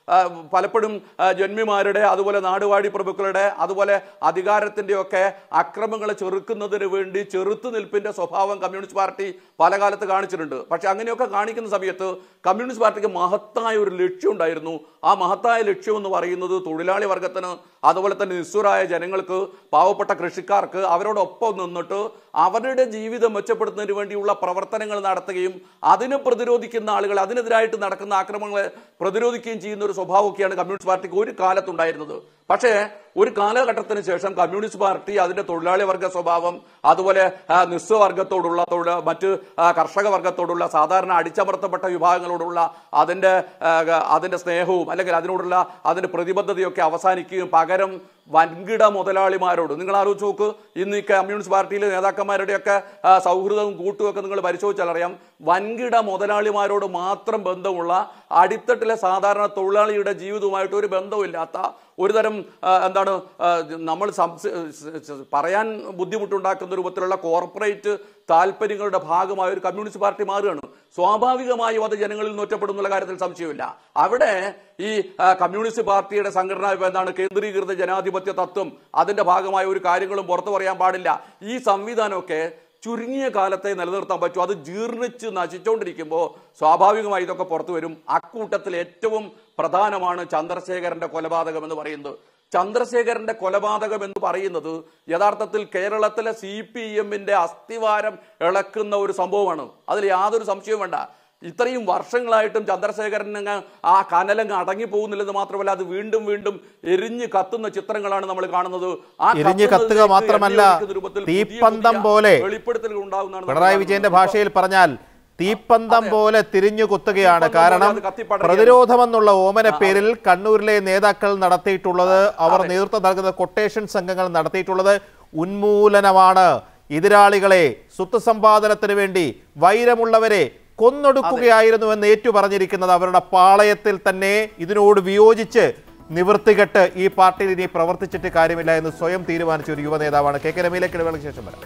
ആ, പലപ്പോഴും ആ, ജന്മിമാരുടെ അതുപോലെ നാടുവാഴി പ്രഭുക്കളുടെ അതുപോലെ അധികാരത്തിൻ്റെയൊക്കെ അക്രമങ്ങളെ ചെറുക്കുന്നതിന് വേണ്ടി ചെറുത്തു നിൽപ്പിൻ്റെ സ്വഭാവം കമ്മ്യൂണിസ്റ്റ് പാർട്ടി പല കാലത്ത് കാണിച്ചിട്ടുണ്ട് പക്ഷെ അങ്ങനെയൊക്കെ കാണിക്കുന്ന സമയത്ത് കമ്മ്യൂണിസ്റ്റ് പാർട്ടിക്ക് മഹത്തായ ഒരു ലക്ഷ്യം ഉണ്ടായിരുന്നു ആ മഹത്തായ ലക്ഷ്യം എന്ന് പറയുന്നത് തൊഴിലാളി വർഗത്തിന് അതുപോലെ തന്നെ നിസ്വരായ ജനങ്ങൾക്ക് പാവപ്പെട്ട കൃഷിക്കാർക്ക് അവരോടൊപ്പം നിന്നിട്ട് അവരുടെ ജീവിതം മെച്ചപ്പെടുത്തുന്നതിന് വേണ്ടിയുള്ള പ്രവർത്തനങ്ങൾ നടത്തുകയും അതിനെ പ്രതിരോധിക്കുന്ന ആളുകൾ അതിനെതിരായിട്ട് നടക്കുന്ന ആക്രമണങ്ങളെ പ്രതിരോധിക്കുകയും ചെയ്യുന്ന ഒരു സ്വഭാവമൊക്കെയാണ് കമ്മ്യൂണിസ്റ്റ് പാർട്ടിക്ക് ഒരു കാലത്തുണ്ടായിരുന്നത് പക്ഷേ ഒരു കാലഘട്ടത്തിന് ശേഷം കമ്മ്യൂണിസ്റ്റ് പാർട്ടി അതിന്റെ തൊഴിലാളി വർഗ സ്വഭാവം അതുപോലെ ആ, നിസ്വവർഗത്തോടുള്ള തൊഴിൽ മറ്റ് ആ, കർഷക വർഗത്തോടുള്ള സാധാരണ അടിച്ചമർത്തപ്പെട്ട വിഭാഗങ്ങളോടുള്ള അതിന്റെ ആ, അതിന്റെ സ്നേഹവും അല്ലെങ്കിൽ അതിനോടുള്ള അതിന്റെ പ്രതിബദ്ധതയൊക്കെ അവസാനിക്കുകയും പകരം വൻകിട മുതലാളിമാരോട് നിങ്ങൾ ആലോചിച്ച് നോക്ക് ഇന്ന് ഈ കമ്മ്യൂണിസ്റ്റ് പാർട്ടിയിലെ നേതാക്കന്മാരുടെയൊക്കെ ആ, സൗഹൃദവും കൂട്ടുമൊക്കെ നിങ്ങൾ പരിശോധിച്ചാൽ അറിയാം വൻകിട മുതലാളിമാരോട് മാത്രം ബന്ധമുള്ള അടിത്തട്ടിലെ സാധാരണ തൊഴിലാളിയുടെ ജീവിതവുമായിട്ട് ഒരു ബന്ധവുമില്ലാത്ത ഒരുതരം ആ, എന്താണ് ആ, നമ്മൾ സംശ- സ- സ- പറയാൻ ബുദ്ധിമുട്ടുണ്ടാക്കുന്ന രൂപത്തിലുള്ള കോർപ്പറേറ്റ് താല്പര്യങ്ങളുടെ ഭാഗമായ ഒരു കമ്മ്യൂണിസ്റ്റ് പാർട്ടി മാറുകയാണ് സ്വാഭാവികമായും അത് ജനങ്ങളിൽ നിന്ന് ഒറ്റപ്പെടുന്നുള്ള കാര്യത്തിൽ സംശയമില്ല അവിടെ ഈ ആ, കമ്മ്യൂണിസ്റ്റ് പാർട്ടിയുടെ സംഘടന ഇപ്പൊ എന്താണ് കേന്ദ്രീകൃത ജനാധിപത്യ തത്വം അതിന്റെ ഭാഗമായ ഒരു കാര്യങ്ങളും പുറത്തു പറയാൻ പാടില്ല ഈ സംവിധാനമൊക്കെ ചുരുങ്ങിയ കാലത്തെ നിലനിർത്താൻ പറ്റും അത് ജീർണിച്ച് നശിച്ചുകൊണ്ടിരിക്കുമ്പോൾ സ്വാഭാവികമായി ഇതൊക്കെ പുറത്തു വരും അക്കൂട്ടത്തിൽ ഏറ്റവും പ്രധാനമാണ് ചന്ദ്രശേഖരന്റെ കൊലപാതകം എന്ന് പറയുന്നത് ചന്ദ്രശേഖരന്റെ കൊലപാതകം എന്ന് പറയുന്നത് യഥാർത്ഥത്തിൽ കേരളത്തിലെ സി പി എമ്മിന്റെ അസ്ഥിവാരം ഇളക്കുന്ന ഒരു സംഭവമാണ് അതിൽ യാതൊരു സംശയവും വേണ്ട ഇത്രയും വർഷങ്ങളായിട്ടും ചന്ദ്രശേഖരൻ അങ്ങ് ആ കനലങ്ങ് അടങ്ങി പോകുന്നില്ലെന്ന് മാത്രമല്ല അത് വീണ്ടും വീണ്ടും എരിഞ്ഞ് കത്തുന്ന ചിത്രങ്ങളാണ് നമ്മൾ കാണുന്നത് ആ എരിഞ്ഞ് കത്തുക കത്തുന്നതിലേക്ക് മാത്രമല്ല, എണ്ണ ഒഴിക്കുന്ന രൂപത്തിൽ പുതിയ തീപ്പന്തം പുതിയ പോലെ വെളിപ്പെടുത്തലുകൾ ഉണ്ടാകുന്നതാണ് നമ്മൾ പിണറായി വിജയന്റെ കാണുന്നത്. ഭാഷയിൽ പറഞ്ഞാൽ തീപ്പന്തം അതെ. പോലെ തിരിഞ്ഞു കുത്തുകയാണ് തീപ്പന്തം കാരണം പോലെ അത് കത്തിപ്പടരുകയാണ്. പ്രതിരോധമെന്നുള്ള ഓമന പേരിൽ കണ്ണൂരിലെ നേതാക്കൾ നടത്തിയിട്ടുള്ളത് അവർ അതെ. നേതൃത്വം നൽകുന്ന കൊട്ടേഷൻ സംഘങ്ങൾ നടത്തിയിട്ടുള്ളത് ഉന്മൂലനമാണ് എതിരാളികളെ സ്വത്ത് സമ്പാദനത്തിന് വേണ്ടി വൈരമുള്ളവരെ കൊന്നൊടുക്കുകയായിരുന്നു എന്ന് ഏറ്റു പറഞ്ഞിരിക്കുന്നത് അവരുടെ പാളയത്തിൽ തന്നെ ഇതിനോട് വിയോജിച്ച് നിവൃത്തികെട്ട് ഈ പാർട്ടിയിൽ ഇനി പ്രവർത്തിച്ചിട്ട് കാര്യമില്ല എന്ന് സ്വയം തീരുമാനിച്ച ഒരു യുവ നേതാവാണ് കെ കെ രമയിലേക്ക് ഇടവേളയ്ക്ക് ശേഷം വരാം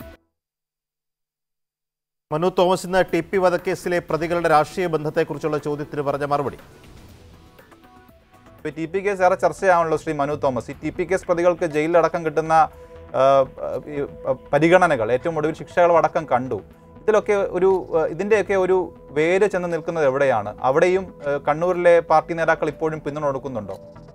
മനു തോമസ് ഇന്ന് ടി പി വധക്കേസിലെ പ്രതികളുടെ രാഷ്ട്രീയ ബന്ധത്തെക്കുറിച്ചുള്ള ചോദ്യത്തിന് പറഞ്ഞ മറുപടി ഇപ്പോൾ ടി പി കേസ് ഏറെ ചർച്ചയാണല്ലോ ശ്രീ മനു തോമസ് ഈ ടി പി കേസ് പ്രതികൾക്ക് ജയിലിലടക്കം കിട്ടുന്ന ആ, ഈ, പരിഗണനകൾ ഏറ്റവും ഒടുവിൽ ശിക്ഷകളും അടക്കം കണ്ടു ഇതിലൊക്കെ ഒരു ആ, ഇതിൻ്റെയൊക്കെ ഒരു വേര് ചെന്ന് നിൽക്കുന്നത് എവിടെയാണ് അവിടെയും ആ, കണ്ണൂരിലെ പാർട്ടി നേതാക്കൾ ഇപ്പോഴും പിന്തുണ കൊടുക്കുന്നുണ്ടോ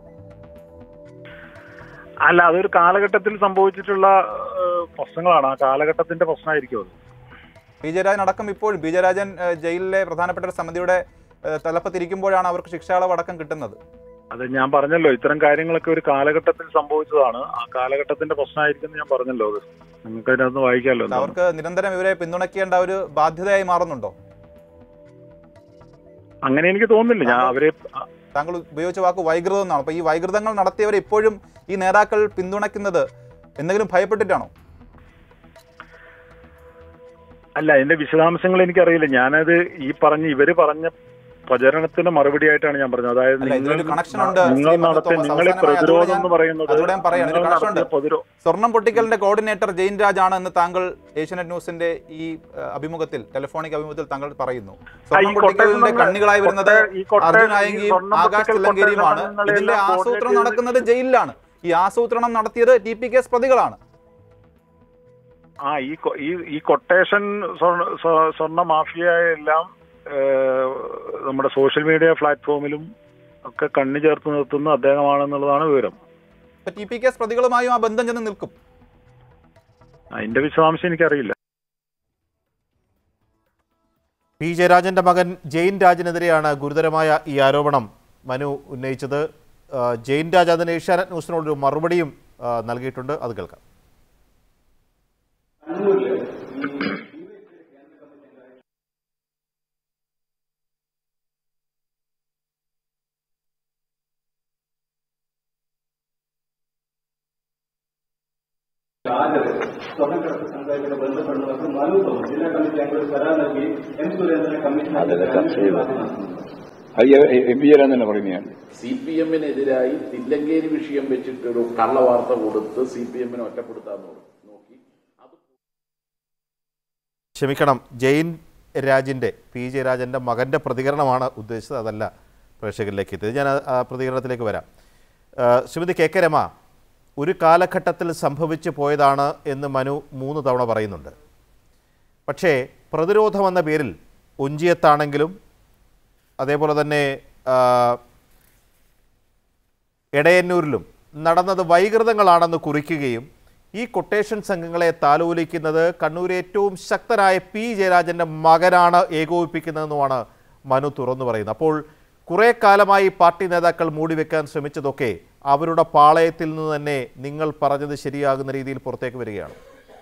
അല്ല അതൊരു കാലഘട്ടത്തിൽ സംഭവിച്ചിട്ടുള്ള ഏഹ്, പ്രശ്നങ്ങളാണ് ആ കാലഘട്ടത്തിന്റെ പ്രശ്നമായിരിക്കും അത് പി ജയരാജൻ അടക്കം ഇപ്പോഴും പി ജയരാജൻ ആ, ജയിലിലെ പ്രധാനപ്പെട്ട ഒരു സമിതിയുടെ ആ, തലപ്പത്തിരിക്കുമ്പോഴാണ് അവർക്ക് ശിക്ഷാളവ് അടക്കം കിട്ടുന്നത് അത് ഞാൻ പറഞ്ഞല്ലോ ഇത്തരം കാര്യങ്ങളൊക്കെ ഒരു കാലഘട്ടത്തിൽ സംഭവിച്ചതാണ് ആ കാലഘട്ടത്തിന്റെ പ്രശ്നമായിരിക്കും എന്ന് ഞാൻ പറഞ്ഞല്ലോ അത് നിങ്ങൾക്ക് അതിനകത്ത് വായിക്കാമല്ലോ എന്താണ്. അവർക്ക് നിരന്തരം ഇവരെ പിന്തുണയ്ക്കേണ്ട ഒരു ബാധ്യതയായി മാറുന്നുണ്ടോ അങ്ങനെ എനിക്ക് തോന്നുന്നില്ല ഞാൻ അവരെ താങ്കൾ ഉപയോഗിച്ച വാക്ക് വൈകൃതം എന്നാണ് അപ്പൊ ഈ വൈകൃതങ്ങൾ നടത്തിയവർ ഇപ്പോഴും ഈ നേതാക്കൾ പിന്തുണയ്ക്കുന്നത് എന്തെങ്കിലും ഭയപ്പെട്ടിട്ടാണോ അല്ല അതിന്റെ വിശദാംശങ്ങൾ എനിക്കറിയില്ല ഞാനത് ഈ പറഞ്ഞ ഇവര് പറഞ്ഞ പ്രചരണത്തിന്റെ മറുപടി ആയിട്ടാണ് ഞാൻ പറഞ്ഞത് അതായത് അല്ല, ഇതിലൊരു നിങ്ങൾ connection ഉണ്ട്. നിങ്ങൾ ശ്രീ മനു നടത്തിയ തോമസ്. നിങ്ങൾ ഈ അവസാനമായി അതുകൂടെ പ്രതിരോധം ഞാൻ- എന്ന് പറയുന്നത് അതുകൂടെ ഞാൻ പറയാണ്. ഒരു നിങ്ങൾ connection ഉണ്ട്. നടത്തിയ പ്രതിരോ- സ്വർണം പൊട്ടിക്കലിന്റെ കോർഡിനേറ്റർ ജെയിൻ രാജ് ആണ് എന്ന് താങ്കൾ ഏഷ്യനെറ്റ് ന്യൂസിന്റെ ഈ ഏഹ്, അഭിമുഖത്തിൽ ടെലിഫോണിക് അഭിമുഖത്തിൽ താങ്കൾ പറയുന്നു സ്വർണം ഈ പൊട്ടിക്കലിന്റെ കൊട്ടേഷൻ കണ്ണികളായി വരുന്നത് കൊട്ടേ- ഈ കൊട്ടേ- അർജുൻ ഈ ആയെങ്കിലും സ്വർണം ആകാശ് പൊട്ടിക്കൽ തിലങ്കരിയുമാണ് കൊട്ടേഷനുകളെല്ലാം ഇതിന്റെ coordinate ആസൂത്രണം ചെയ്ത് നടക്കുന്നത് ജയിലിലാണ് ഈ ആസൂത്രണം നടത്തിയത് ടി പി കേസ് പ്രതികളാണ് ആ ഈ കൊ- ഈ ഈ കൊട്ടേഷൻ സ്വർണ്ണ സ്വ- സ്വർണ്ണ മാഫിയ എല്ലാം ഏഹ്, നമ്മുടെ സോഷ്യൽ മീഡിയ പ്ലാറ്റ്ഫോമിലും ഒക്കെ കണ്ണു ചേർത്ത് നിർത്തുന്ന അദ്ദേഹമാണെന്നുള്ളതാണ് വിവരം ഇപ്പൊ ടി പി കേസ് പ്രതികളുമായും ആ ബന്ധം ചെന്ന് നിൽക്കും അതിന്റെ വിശദാംശം എനിക്കറിയില്ല പി ജയരാജന്റെ മകൻ ജെയിൻ രാജിനെതിരെയാണ് ഗുരുതരമായ ഈ ആരോപണം മനു ഉന്നയിച്ചത് ആ, ജെയിൻ രാജ് അതിന് ഏഷ്യാനെറ്റ് ന്യൂസിനോടൊരു മറുപടിയും ആ, നൽകിയിട്ടുണ്ട് അത് കേൾക്കാം അതെല്ലാം ചർച്ച ചെയ്തു അത് എം പി ജയരാജൻ തന്നെ പറയുന്നത് ഞാൻ സി പി എമ്മിനെതിരായി തില്ലങ്കേരി വിഷയം വെച്ചിട്ടൊരു കള്ളവാർത്ത കൊടുത്ത് സി പി എമ്മിനെ ഒറ്റപ്പെടുത്താൻ നോക്കി അത് ക്ഷമിക്കണം ജെയിൻ രാജിൻ്റെ പി ജയരാജൻ്റെ മകൻ്റെ പ്രതികരണമാണ് ഉദ്ദേശിച്ചത് അതല്ല പ്രേക്ഷകരിലേക്ക് എത്തിയത് ഞാൻ ആ- ആ പ്രതികരണത്തിലേക്ക് വരാം ആ, ശ്രീമതി കെ കെ രമ ഒരു കാലഘട്ടത്തിൽ സംഭവിച്ചു പോയതാണ് എന്ന് മനു മൂന്ന് തവണ പറയുന്നുണ്ട് പക്ഷേ പ്രതിരോധം എന്ന പേരിൽ ഒഞ്ചിയത്താണെങ്കിലും അതേപോലെ തന്നെ ആ, എടയന്നൂരിലും നടന്നത് വൈകൃതങ്ങളാണെന്ന് കുറിക്കുകയും ഈ കൊട്ടേഷൻ സംഘങ്ങളെ താലോലിക്കുന്നത് കണ്ണൂർ ഏറ്റവും ശക്തനായ പി ജയരാജൻ്റെ മകനാണ് ഏകോപിപ്പിക്കുന്നതെന്നുമാണ് മനു തുറന്നു പറയുന്നത് അപ്പോൾ കുറേ കാലമായി പാർട്ടി നേതാക്കൾ മൂടിവെക്കാൻ ശ്രമിച്ചതൊക്കെ അവരുടെ പാളയത്തിൽ നിന്ന് തന്നെ നിങ്ങൾ പറഞ്ഞത് ശരിയാകുന്ന രീതിയിൽ പുറത്തേക്ക് വരികയാണ്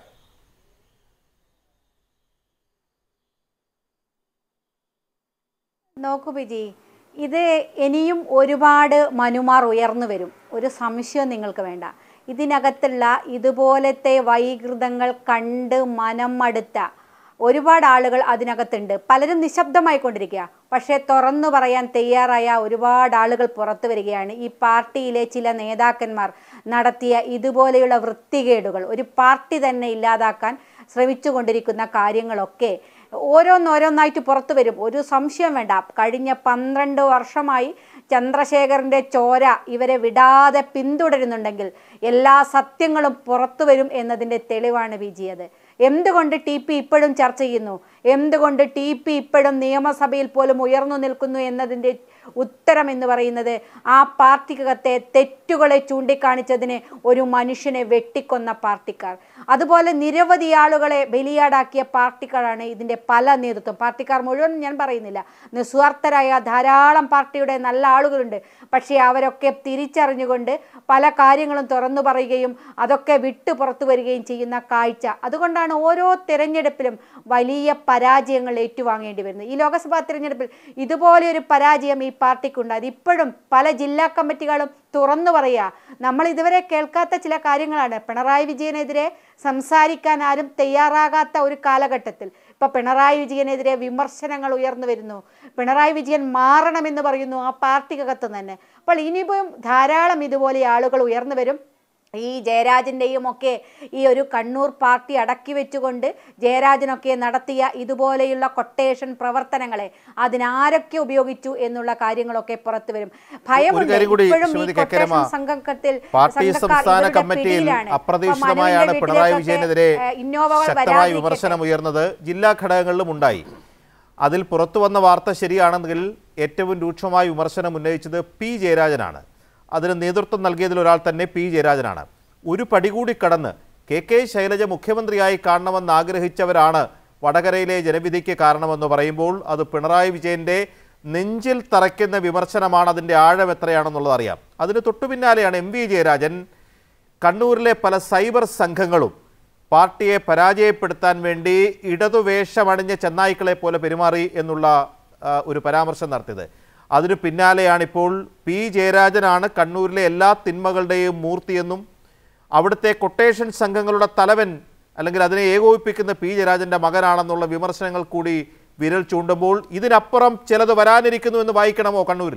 നോക്കൂ ബിജി ഇത് ഇനിയും ഒരുപാട് മനുമാർ ഉയർന്നു വരും ഒരു സംശയവും നിങ്ങൾക്ക് വേണ്ട ഇതിനകത്തുള്ള ഇതുപോലത്തെ വൈകൃതങ്ങൾ കണ്ട് മനം മടുത്ത ഒരുപാട് ആളുകൾ അതിനകത്തുണ്ട് പലരും നിശബ്ദമായിക്കൊണ്ടിരിക്കുക പക്ഷേ തുറന്നു പറയാൻ തയ്യാറായ ഒരുപാട് ആളുകൾ പുറത്തു വരികയാണ് ഈ പാർട്ടിയിലെ ചില നേതാക്കന്മാർ നടത്തിയ ഇതുപോലെയുള്ള വൃത്തികേടുകൾ ഒരു പാർട്ടി തന്നെ ഇല്ലാതാക്കാൻ ശ്രമിച്ചുകൊണ്ടിരിക്കുന്ന കാര്യങ്ങളൊക്കെ ഓരോന്നോരോന്നായിട്ട് പുറത്തു വരും ഒരു സംശയം വേണ്ട കഴിഞ്ഞ പന്ത്രണ്ട് വർഷമായി ചന്ദ്രശേഖരൻ്റെ ചോര ഇവരെ വിടാതെ പിന്തുടരുന്നുണ്ടെങ്കിൽ എല്ലാ സത്യങ്ങളും പുറത്തു വരും എന്നതിൻ്റെ തെളിവാണ് വിജയത് എന്തുകൊണ്ട് ടി പി ഇപ്പോഴും ചർച്ച ചെയ്യുന്നു എന്തുകൊണ്ട് ടി പി ഇപ്പോഴും നിയമസഭയിൽ പോലും ഉയർന്നു നിൽക്കുന്നു എന്നതിൻ്റെ ഉത്തരം എന്ന് പറയുന്നത് ആ പാർട്ടിക്കകത്തെ തെറ്റുകളെ ചൂണ്ടിക്കാണിച്ചതിന് ഒരു മനുഷ്യനെ വെട്ടിക്കൊന്ന പാർട്ടിക്കാർ അതുപോലെ നിരവധി ആളുകളെ ബലിയാടാക്കിയ പാർട്ടിക്കാരാണ് ഇതിൻ്റെ പല നേതൃത്വം പാർട്ടിക്കാർ മുഴുവൻ ഞാൻ പറയുന്നില്ല നിസ്വാർത്ഥരായ ധാരാളം പാർട്ടിയുടെ നല്ല ആളുകളുണ്ട് പക്ഷേ അവരൊക്കെ തിരിച്ചറിഞ്ഞുകൊണ്ട് പല കാര്യങ്ങളും തുറന്നു പറയുകയും അതൊക്കെ വിട്ടു പുറത്തു വരികയും ചെയ്യുന്ന കാഴ്ച അതുകൊണ്ടാണ് ഓരോ തിരഞ്ഞെടുപ്പിലും വലിയ പരാജയങ്ങൾ ഏറ്റുവാങ്ങേണ്ടി വരുന്നത് ഈ ലോക്സഭാ തിരഞ്ഞെടുപ്പിൽ ഇതുപോലെ ഒരു പരാജയം ഈ പാർട്ടിക്കുണ്ടായത് ഇപ്പോഴും പല ജില്ലാ കമ്മിറ്റികളും തുറന്നു പറയുക നമ്മൾ ഇതുവരെ കേൾക്കാത്ത ചില കാര്യങ്ങളാണ് പിണറായി വിജയനെതിരെ സംസാരിക്കാൻ ആരും തയ്യാറാകാത്ത ഒരു കാലഘട്ടത്തിൽ ഇപ്പൊ പിണറായി വിജയനെതിരെ വിമർശനങ്ങൾ ഉയർന്നു വരുന്നു പിണറായി വിജയൻ മാറണമെന്ന് പറയുന്നു ആ പാർട്ടിക്കകത്ത് തന്നെ അപ്പോൾ ഇനിയിപ്പം ധാരാളം ഇതുപോലെ ആളുകൾ ഉയർന്നു വരും ഈ ജയരാജൻ്റെയും ഒക്കെ ഈ ഒരു കണ്ണൂർ പാർട്ടി അടക്കി വെച്ചുകൊണ്ട് ജയരാജനൊക്കെ നടത്തിയ ഇതുപോലെയുള്ള കൊട്ടേഷൻ പ്രവർത്തനങ്ങളെ അതിനാരൊക്കെ ഉപയോഗിച്ചു എന്നുള്ള കാര്യങ്ങളൊക്കെ പുറത്തു വരും ഭയമുണ്ട് കാര്യം കൂടി ഇപ്പോഴും ഈ ശ്രീമതി കെ. രമ, കൊട്ടേഷൻ സംഘത്തിൽ പാർട്ടി സംഘക്കാർ സംസ്ഥാന ഇവരുടെ കമ്മിറ്റിയിൽ പിടിയിലാണ്. ഇപ്പൊ അപ്രതീക്ഷിതമായാണ് മനുവിന്റെ പിണറായി വീട്ടിലേക്കൊക്കെ, വിജയനെതിരെ ഏഹ്, ഇന്നോവകൾ ശക്തമായ വരാതിരിക്കട്ടെ. വിമർശനം ഉയർന്നത് ജില്ലാ ഘടകങ്ങളിലും ഉണ്ടായി അതിൽ പുറത്തു വന്ന വാർത്ത ശരിയാണെങ്കിൽ ഏറ്റവും രൂക്ഷമായ വിമർശനം ഉന്നയിച്ചത് പി ജയരാജനാണ് അതിന് നേതൃത്വം നൽകിയതിൽ ഒരാൾ തന്നെ പി ജയരാജനാണ് ഒരു പടി കൂടി കടന്ന് കെ കെ ശൈലജ മുഖ്യമന്ത്രിയായി കാണണമെന്ന് ആഗ്രഹിച്ചവരാണ് വടകരയിലെ ജനവിധിക്ക് കാരണമെന്ന് പറയുമ്പോൾ അത് പിണറായി വിജയന്റെ നെഞ്ചിൽ തറയ്ക്കുന്ന വിമർശനമാണ് അതിൻ്റെ ആഴം എത്രയാണെന്നുള്ളത് അറിയാം അതിന് തൊട്ടു പിന്നാലെയാണ് എം വി ജയരാജൻ കണ്ണൂരിലെ പല സൈബർ സംഘങ്ങളും പാർട്ടിയെ പരാജയപ്പെടുത്താൻ വേണ്ടി ഇടതുവേഷമണിഞ്ഞ ചെന്നായ്ക്കളെ പോലെ പെരുമാറി എന്നുള്ള ആ, ഒരു പരാമർശം നടത്തിയത് അതിനു പിന്നാലെയാണിപ്പോൾ പി ജയരാജനാണ് കണ്ണൂരിലെ എല്ലാ തിന്മകളുടെയും മൂർത്തിയെന്നും അവിടുത്തെ കൊട്ടേഷൻ സംഘങ്ങളുടെ തലവൻ അല്ലെങ്കിൽ അതിനെ ഏകോപിപ്പിക്കുന്ന പി ജയരാജൻ്റെ മകനാണെന്നുള്ള വിമർശനങ്ങൾ കൂടി വിരൽ ചൂണ്ടുമ്പോൾ ഇതിനപ്പുറം ചിലത് വരാനിരിക്കുന്നു എന്ന് വായിക്കണമോ കണ്ണൂരിൽ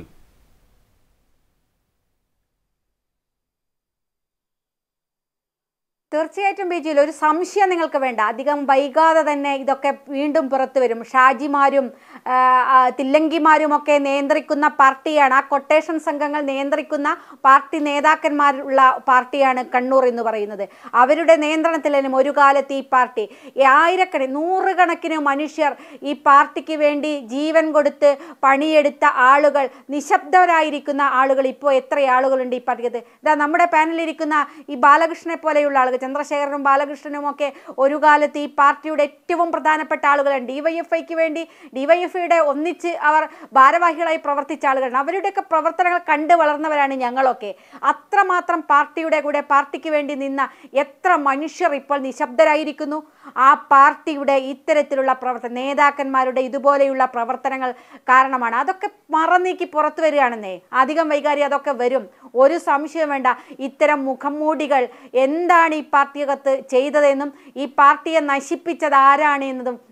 തീർച്ചയായിട്ടും ബിജിയിൽ ഒരു സംശയം നിങ്ങൾക്ക് വേണ്ട അധികം വൈകാതെ തന്നെ ഇതൊക്കെ വീണ്ടും പുറത്തു വരും ഷാജിമാരും ആ, ആ, തില്ലങ്കിമാരും ഒക്കെ നിയന്ത്രിക്കുന്ന പാർട്ടിയാണ് ആ കൊട്ടേഷൻ സംഘങ്ങൾ നിയന്ത്രിക്കുന്ന പാർട്ടി നേതാക്കന്മാരുള്ള പാർട്ടിയാണ് കണ്ണൂർ എന്ന് പറയുന്നത് അവരുടെ നിയന്ത്രണത്തിലും ഒരു കാലത്ത് ഈ പാർട്ടി ഈ ആയിരക്കണക്കിന് നൂറുകണക്കിന് മനുഷ്യർ ഈ പാർട്ടിക്ക് വേണ്ടി ജീവൻ കൊടുത്ത് പണിയെടുത്ത ആളുകൾ നിശബ്ദരായിരിക്കുന്ന ആളുകൾ ഇപ്പോൾ എത്ര ആളുകളുണ്ട് ഈ പാർട്ടിക്കകത്ത് ഇതാ നമ്മുടെ പാനലിരിക്കുന്ന ഈ ബാലകൃഷ്ണനെ പോലെയുള്ള ആളുകൾ ചന്ദ്രശേഖരനും ബാലകൃഷ്ണനും ഒക്കെ ഒരു കാലത്ത് ഈ പാർട്ടിയുടെ ഏറ്റവും പ്രധാനപ്പെട്ട ആളുകളാണ് ഡിവൈഎഫ്ഐക്ക് വേണ്ടി ഡിവൈഎഫ്ഐയുടെ ഒന്നിച്ച് അവർ ഭാരവാഹികളായി പ്രവർത്തിച്ച ആളുകളാണ് അവരുടെയൊക്കെ പ്രവർത്തനങ്ങൾ കണ്ടു വളർന്നവരാണ് ഞങ്ങളൊക്കെ അത്രമാത്രം പാർട്ടിയുടെ കൂടെ പാർട്ടിക്ക് വേണ്ടി നിന്ന എത്ര മനുഷ്യർ ഇപ്പോൾ നിശബ്ദരായിരിക്കുന്നു ആ പാർട്ടിയുടെ ഇത്തരത്തിലുള്ള പ്രവർത്തന നേതാക്കന്മാരുടെ ഇതുപോലെയുള്ള പ്രവർത്തനങ്ങൾ കാരണമാണ് അതൊക്കെ മറന്നീക്കി പുറത്തു വരികയാണെന്നേ അധികം വൈകാരി അതൊക്കെ വരും ഒരു സംശയം വേണ്ട ഇത്തരം മുഖംമൂടികൾ എന്താണ് ഈ പാർട്ടിയകത്ത് ചെയ്തതെന്നും ഈ പാർട്ടിയെ നശിപ്പിച്ചത് ആരാണ് എന്നതും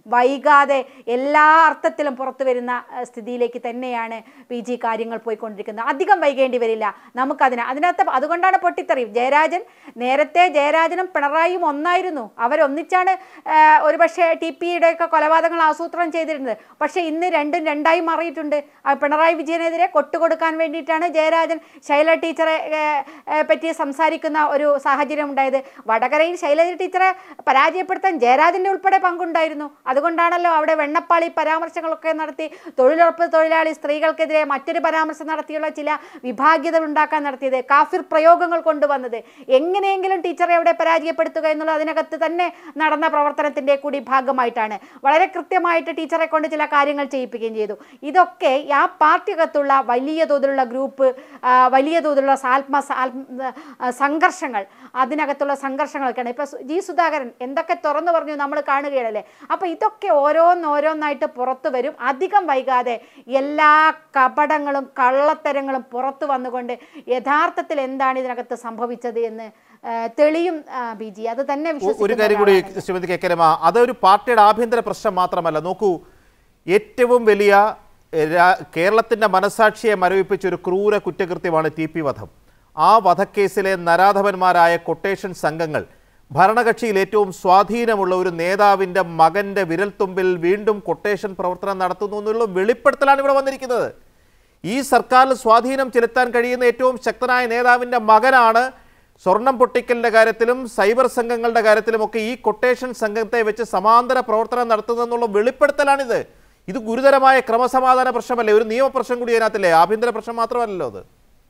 വൈകാതെ എല്ലാ അർത്ഥത്തിലും പുറത്തു വരുന്ന ഏഹ്, സ്ഥിതിയിലേക്ക് തന്നെയാണ് പി ജി കാര്യങ്ങൾ പോയിക്കൊണ്ടിരിക്കുന്നത് അധികം വൈകേണ്ടി വരില്ല നമുക്കതിന് അതിനകത്ത് അതുകൊണ്ടാണ് പൊട്ടിത്തെറി ജയരാജൻ നേരത്തെ ജയരാജനും പിണറായിയും ഒന്നായിരുന്നു അവരൊന്നിച്ചാണ് ഏഹ്, ഒരുപക്ഷെ ടി പിയുടെ ഒക്കെ കൊലപാതകങ്ങൾ ആസൂത്രണം ചെയ്തിരുന്നത് പക്ഷേ ഇന്ന് രണ്ടും രണ്ടായി മാറിയിട്ടുണ്ട് ആ പിണറായി വിജയനെതിരെ കൊട്ടുകൊടുക്കാൻ വേണ്ടിയിട്ടാണ് ജയരാജൻ ശൈല ടീച്ചറെ ഏഹ്, ഏഹ്, പറ്റി സംസാരിക്കുന്ന ഒരു സാഹചര്യം ഉണ്ടായത് വടകരയിൽ ശൈലജ ടീച്ചറെ പരാജയപ്പെടുത്താൻ ജയരാജന്റെ ഉൾപ്പെടെ പങ്കുണ്ടായിരുന്നു അതുകൊണ്ടാണല്ലോ അവിടെ വെണ്ണപ്പാളി പരാമർശങ്ങളൊക്കെ നടത്തി തൊഴിലുറപ്പ് തൊഴിലാളി സ്ത്രീകൾക്കെതിരെ മറ്റൊരു പരാമർശം നടത്തിയുള്ള ചില വിഭാഗ്യതകൾ ഉണ്ടാക്കാൻ നടത്തിയത് കാഫിർ പ്രയോഗങ്ങൾ കൊണ്ടുവന്നത് എങ്ങനെയെങ്കിലും ടീച്ചറെ അവിടെ പരാജയപ്പെടുത്തുക എന്നുള്ളത് അതിനകത്ത് തന്നെ നടന്ന പ്രവർത്തനത്തിന്റെ കൂടി ഭാഗമായിട്ടാണ് വളരെ കൃത്യമായിട്ട് ടീച്ചറെ കൊണ്ട് ചില കാര്യങ്ങൾ ചെയ്യിപ്പിക്കുകയും ചെയ്തു ഇതൊക്കെ ആ പാർട്ടിക്കകത്തുള്ള വലിയ തോതിലുള്ള ഗ്രൂപ്പ് ആ, വലിയ തോതിലുള്ള ആത്മ ആത്മ- ആ, സംഘർഷങ്ങൾ അതിനകത്തുള്ള സംഘർഷങ്ങളൊക്കെയാണ് ഇപ്പൊ സു- ജി സുധാകരൻ എന്തൊക്കെ തുറന്നു പറഞ്ഞു നമ്മൾ കാണുകയാണല്ലേ അപ്പൊ ഇതൊക്കെ ഓരോന്നോരോന്നായിട്ട് പുറത്തു വരും അധികം വൈകാതെ എല്ലാ കപടങ്ങളും കള്ളത്തരങ്ങളും പുറത്തു വന്നുകൊണ്ട് യഥാർത്ഥത്തിൽ എന്താണ് ഇതിനകത്ത് സംഭവിച്ചത് എന്ന് ആ, തെളിയും ബി ജി അത് തന്നെ ഒ- ഒരു വിശ്വസിക്കുന്ന കാര്യം കൂടി ഒരാളാണ് ഞാൻ. ശ്രീമതി കെ കരമ അതൊരു പാർട്ടിയുടെ ആഭ്യന്തര പ്രശ്നം മാത്രമല്ല നോക്കൂ ഏറ്റവും വലിയ എ, രാ- കേരളത്തിന്റെ മനസാക്ഷിയെ മരവിപ്പിച്ച ഒരു ക്രൂര കുറ്റകൃത്യമാണ് ടി പി വധം ആ വധക്കേസിലെ നരാധവന്മാരായ കൊട്ടേഷൻ സംഘങ്ങൾ ഭരണകക്ഷിയിൽ ഏറ്റവും സ്വാധീനമുള്ള ഒരു നേതാവിൻ്റെ മകൻ്റെ വിരൽത്തുമ്പിൽ വീണ്ടും കൊട്ടേഷൻ പ്രവർത്തനം നടത്തുന്നു എന്നുള്ള വെളിപ്പെടുത്തലാണ് ഇവിടെ വന്നിരിക്കുന്നത് ഈ സർക്കാരിൽ സ്വാധീനം ചെലുത്താൻ കഴിയുന്ന ഏറ്റവും ശക്തനായ നേതാവിൻ്റെ മകനാണ് സ്വർണം പൊട്ടിക്കലിൻ്റെ കാര്യത്തിലും സൈബർ സംഘങ്ങളുടെ കാര്യത്തിലുമൊക്കെ ഈ കൊട്ടേഷൻ സംഘത്തെ വെച്ച് സമാന്തര പ്രവർത്തനം നടത്തുന്നതെന്നുള്ള വെളിപ്പെടുത്തലാണിത് ഇത് ഗുരുതരമായ ക്രമസമാധാന പ്രശ്നമല്ലേ ഒരു നിയമപ്രശ്നം കൂടി അതിനകത്തില്ലേ ആഭ്യന്തര പ്രശ്നം മാത്രമല്ലല്ലോ അത്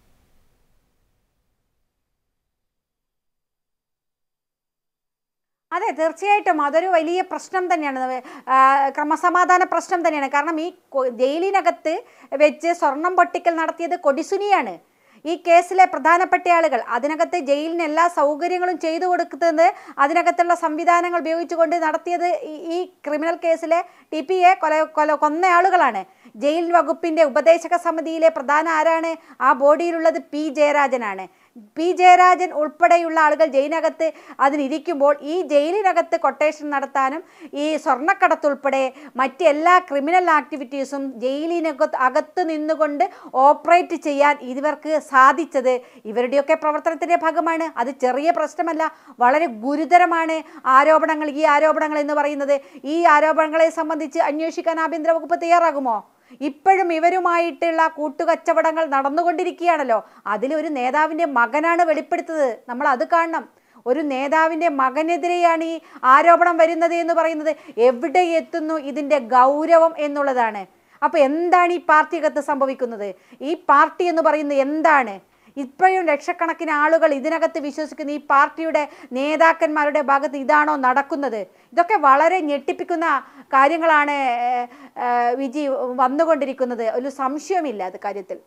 അതെ തീർച്ചയായിട്ടും അതൊരു വലിയ പ്രശ്നം തന്നെയാണ് ആ, ക്രമസമാധാന പ്രശ്നം തന്നെയാണ് കാരണം ഈ കൊ- ജയിലിനകത്ത് വെച്ച് സ്വർണം പൊട്ടിക്കൽ നടത്തിയത് കൊടിസുനിയാണ് ഈ കേസിലെ പ്രധാനപ്പെട്ട ആളുകൾ അതിനകത്ത് ജയിലിന് എല്ലാ സൗകര്യങ്ങളും ചെയ്തു കൊടുക്കുന്നത് അതിനകത്തുള്ള സംവിധാനങ്ങൾ ഉപയോഗിച്ചുകൊണ്ട് നടത്തിയത് ഈ- ഈ ക്രിമിനൽ കേസിലെ ടി പി എ കൊല കൊല കൊന്ന ആളുകളാണ് ജയിൽ വകുപ്പിന്റെ ഉപദേശക സമിതിയിലെ പ്രധാന ആരാണ് ആ ബോഡിയിലുള്ളത് പി ജയരാജനാണ് പി ജയരാജൻ ഉൾപ്പെടെയുള്ള ആളുകൾ ജയിലിനകത്ത് അതിനിരിക്കുമ്പോൾ ഈ ജയിലിനകത്ത് കൊട്ടേഷൻ നടത്താനും ഈ സ്വർണ്ണക്കടത്തുൾപ്പെടെ മറ്റെല്ലാ ക്രിമിനൽ ആക്ടിവിറ്റീസും ജയിലിനകത്ത് അകത്ത് നിന്നുകൊണ്ട് ഓപ്പറേറ്റ് ചെയ്യാൻ ഇവർക്ക് സാധിച്ചത് ഇവരുടെയൊക്കെ പ്രവർത്തനത്തിൻ്റെ ഭാഗമാണ് അത് ചെറിയ പ്രശ്നമല്ല വളരെ ഗുരുതരമാണ് ആരോപണങ്ങൾ ഈ ആരോപണങ്ങൾ എന്ന് പറയുന്നത് ഈ ആരോപണങ്ങളെ സംബന്ധിച്ച് അന്വേഷിക്കാൻ ആഭ്യന്തര വകുപ്പ് തയ്യാറാകുമോ ഇപ്പോഴും ഇവരുമായിട്ടുള്ള കൂട്ടുകച്ചവടങ്ങൾ നടന്നുകൊണ്ടിരിക്കുകയാണല്ലോ അതിലൊരു നേതാവിൻ്റെ മകനാണ് വെളിപ്പെടുത്തത് നമ്മൾ അത് കാണണം ഒരു നേതാവിൻ്റെ മകനെതിരെയാണ് ഈ ആരോപണം വരുന്നത് എന്ന് പറയുന്നത് എവിടെ എത്തുന്നു ഇതിൻ്റെ ഗൗരവം എന്നുള്ളതാണ് അപ്പോൾ എന്താണ് ഈ പാർട്ടിക്കകത്ത് സംഭവിക്കുന്നത് ഈ പാർട്ടി എന്ന് പറയുന്നത് എന്താണ് ഇപ്പോഴും ലക്ഷക്കണക്കിന് ആളുകൾ ഇതിനകത്ത് വിശ്വസിക്കുന്ന ഈ പാർട്ടിയുടെ നേതാക്കന്മാരുടെ ഭാഗത്ത് ഇതാണോ നടക്കുന്നത് ഇതൊക്കെ വളരെ ഞെട്ടിപ്പിക്കുന്ന കാര്യങ്ങളാണ് ഏഹ്, ഏഹ്, വിജി വന്നുകൊണ്ടിരിക്കുന്നത് ഒരു സംശയമില്ല അത് കാര്യത്തിൽ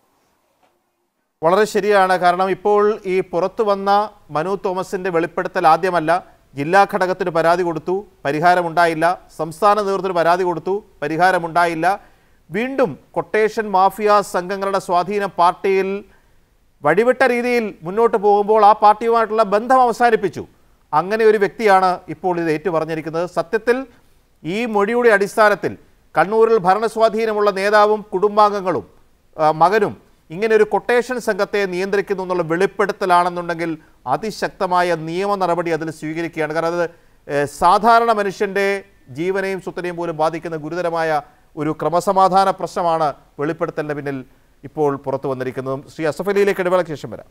വളരെ ശരിയാണ് കാരണം ഇപ്പോൾ ഈ പുറത്തു വന്ന മനു തോമസിന്റെ വെളിപ്പെടുത്തൽ ആദ്യമല്ല ജില്ലാ ഘടകത്തിന് പരാതി കൊടുത്തു പരിഹാരമുണ്ടായില്ല സംസ്ഥാന നേതൃത്വത്തിന് പരാതി കൊടുത്തു പരിഹാരമുണ്ടായില്ല വീണ്ടും കൊട്ടേഷൻ മാഫിയ സംഘങ്ങളുടെ സ്വാധീനം പാർട്ടിയിൽ വഴിവിട്ട രീതിയിൽ മുന്നോട്ട് പോകുമ്പോൾ ആ പാർട്ടിയുമായിട്ടുള്ള ബന്ധം അവസാനിപ്പിച്ചു അങ്ങനെ ഒരു വ്യക്തിയാണ് ഇപ്പോൾ ഇത് ഏറ്റു പറഞ്ഞിരിക്കുന്നത് സത്യത്തിൽ ഈ മൊഴിയുടെ അടിസ്ഥാനത്തിൽ കണ്ണൂരിൽ ഭരണസ്വാധീനമുള്ള നേതാവും കുടുംബാംഗങ്ങളും ആ, മകനും ഇങ്ങനെ ഒരു കൊട്ടേഷൻ സംഘത്തെ നിയന്ത്രിക്കുന്നു എന്നുള്ള വെളിപ്പെടുത്തലാണെന്നുണ്ടെങ്കിൽ അതിശക്തമായ നിയമ നടപടി അതിൽ സ്വീകരിക്കുകയാണ് കാരണം അത് ഏഹ്, സാധാരണ മനുഷ്യൻ്റെ ജീവനെയും സ്വത്തിനെയും പോലും ബാധിക്കുന്ന ഗുരുതരമായ ഒരു ക്രമസമാധാന പ്രശ്നമാണ് വെളിപ്പെടുത്തലിന് പിന്നിൽ ഇപ്പോൾ പുറത്തു വന്നിരിക്കുന്നതും ശ്രീ അസഫ് അലിയിലേക്ക് ഇടവേളയ്ക്ക് ശേഷം വരാം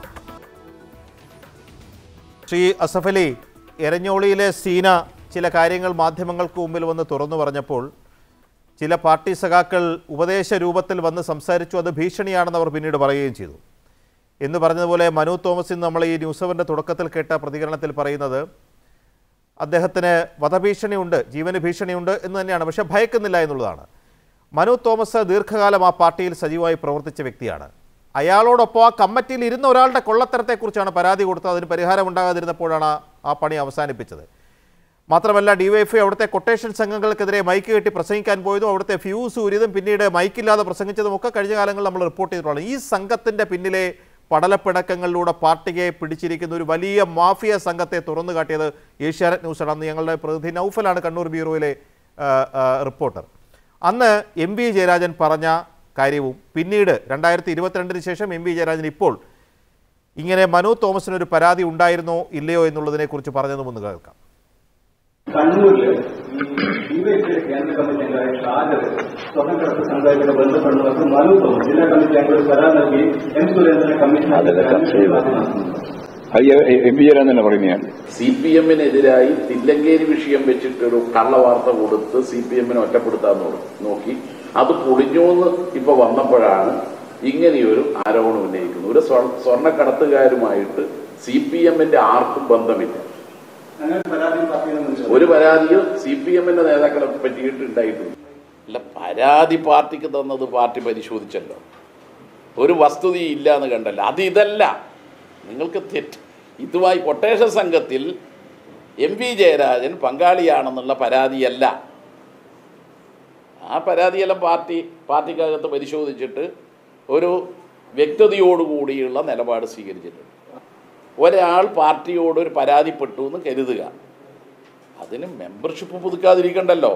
ശ്രീ അസഫ് അലി എരഞ്ഞോളിയിലെ സീന ചില കാര്യങ്ങൾ മാധ്യമങ്ങൾക്ക് മുമ്പിൽ വന്ന് തുറന്നു പറഞ്ഞപ്പോൾ ചില പാർട്ടി സഖാക്കൾ ഉപദേശ രൂപത്തിൽ വന്ന് സംസാരിച്ചു അത് ഭീഷണിയാണെന്ന് അവർ പിന്നീട് പറയുകയും ചെയ്തു എന്ന് പറഞ്ഞതുപോലെ മനു തോമസ് ഇന്ന് നമ്മൾ ഈ ന്യൂസ് അവറിൻ്റെ തുടക്കത്തിൽ കേട്ട പ്രതികരണത്തിൽ പറയുന്നത് അദ്ദേഹത്തിന് വധഭീഷണിയുണ്ട് ജീവന് ഭീഷണിയുണ്ട് എന്ന് തന്നെയാണ് പക്ഷേ ഭയക്കുന്നില്ല എന്നുള്ളതാണ് മനു തോമസ് ദീർഘകാലം ആ പാർട്ടിയിൽ സജീവമായി പ്രവർത്തിച്ച വ്യക്തിയാണ് അയാളോടൊപ്പം ആ കമ്മിറ്റിയിൽ ഇരുന്ന ഒരാളുടെ കൊള്ളത്തരത്തെക്കുറിച്ചാണ് പരാതി കൊടുത്തത് അതിന് പരിഹാരം ഉണ്ടാകാതിരുന്നപ്പോഴാണ് ആ- ആ പണി അവസാനിപ്പിച്ചത് മാത്രമല്ല ഡിവൈഎഫ്ഐ അവിടുത്തെ കൊട്ടേഷൻ സംഘങ്ങൾക്കെതിരെ മൈക്ക് കെട്ടി പ്രസംഗിക്കാൻ പോയതും അവിടുത്തെ ഫ്യൂസ് ഊരിയതും പിന്നീട് മൈക്കില്ലാതെ പ്രസംഗിച്ചതും ഒക്കെ കഴിഞ്ഞ കാലങ്ങളിൽ നമ്മൾ റിപ്പോർട്ട് ചെയ്തിട്ടുള്ളതാണ് ഈ സംഘത്തിൻ്റെ പിന്നിലെ പടലപ്പിണക്കങ്ങളിലൂടെ പാർട്ടിയെ പിടിച്ചിരിക്കുന്ന ഒരു വലിയ മാഫിയ സംഘത്തെ തുറന്നു കാട്ടിയത് ഏഷ്യാനെറ്റ് ന്യൂസാണ് അന്ന് ഞങ്ങളുടെ പ്രതിനിധി നൗഫലാണ് കണ്ണൂർ ബ്യൂറോയിലെ ആ, ആ, റിപ്പോർട്ടർ അന്ന് എം വി ജയരാജൻ പറഞ്ഞ കാര്യവും പിന്നീട് രണ്ടായിരത്തി ഇരുപത്തിരണ്ടിന് ശേഷം എം വി ജയരാജൻ ഇപ്പോൾ ഇങ്ങനെ മനു തോമസിന് ഒരു പരാതി ഉണ്ടായിരുന്നോ ഇല്ലയോ എന്നുള്ളതിനെ കുറിച്ച് പറഞ്ഞതും ഒന്ന് കേൾക്കാം കണ്ണൂരില് ഈ ഡിവൈഎഫ്ഐ കേന്ദ്ര കമ്മിറ്റി അംഗമായ ഷാജർ സ്വർണ്ണക്കടത്ത് സംഘമായിട്ട് ബന്ധപ്പെടുന്നവർക്ക് മനു തോമസ് ജില്ലാ കമ്മിറ്റി അംഗങ്ങൾ പരാതി നൽകി എം സുരേന്ദ്രനെ കമ്മീഷൻ എം പി ജയരാജൻ തന്നെ പറയുന്നതാണ് സി പി എമ്മിനെതിരായി തില്ലങ്കേരി വിഷയം വെച്ചിട്ടൊരു കള്ളവാർത്ത കൊടുത്ത് സി പി എമ്മിനെ ഒറ്റപ്പെടുത്താൻ നോ- നോക്കി അത് പൊളിഞ്ഞൂന്ന് ഇപ്പൊ വന്നപ്പോഴാണ് ഇങ്ങനെയൊരു ആരോപണം ഉന്നയിക്കുന്നത് ഒരു സ്വർ- സ്വർണ്ണക്കടത്തുകാരുമായിട്ട് സി പി എമ്മിന്റെ ആർക്കും ബന്ധമില്ല അങ്ങനെ പരാതി പാർട്ടിയിൽ ഒരു പരാതിയോ സി പി എമ്മിന്റെ നേതാക്കളെ പറ്റിയിട്ട് ഉണ്ടായിട്ടില്ല അല്ല പരാതി പാർട്ടിക്ക് തന്നത് പാർട്ടി പരിശോധിച്ചല്ലോ ഒരു വസ്തുത ഇല്ല എന്ന് കണ്ടല്ലോ അത് ഇതല്ല നിങ്ങൾക്ക് തെറ്റ് ഇതുമായി കൊട്ടേഷൻ സംഘത്തിൽ എം വി ജയരാജൻ പങ്കാളിയാണെന്നുള്ള പരാതിയല്ല ആ പരാതിയെല്ലാം പാർട്ടി പാർട്ടിക്കകത്ത് പരിശോധിച്ചിട്ട് ഒരു വ്യക്തതയോടുകൂടിയുള്ള നിലപാട് സ്വീകരിച്ചിട്ടുണ്ട് ഒരാൾ പാർട്ടിയോട് ഒരു പരാതിപ്പെട്ടു എന്ന് കരുതുക അതിന് മെമ്പർഷിപ്പ് പുതുക്കാതിരിക്കണ്ടല്ലോ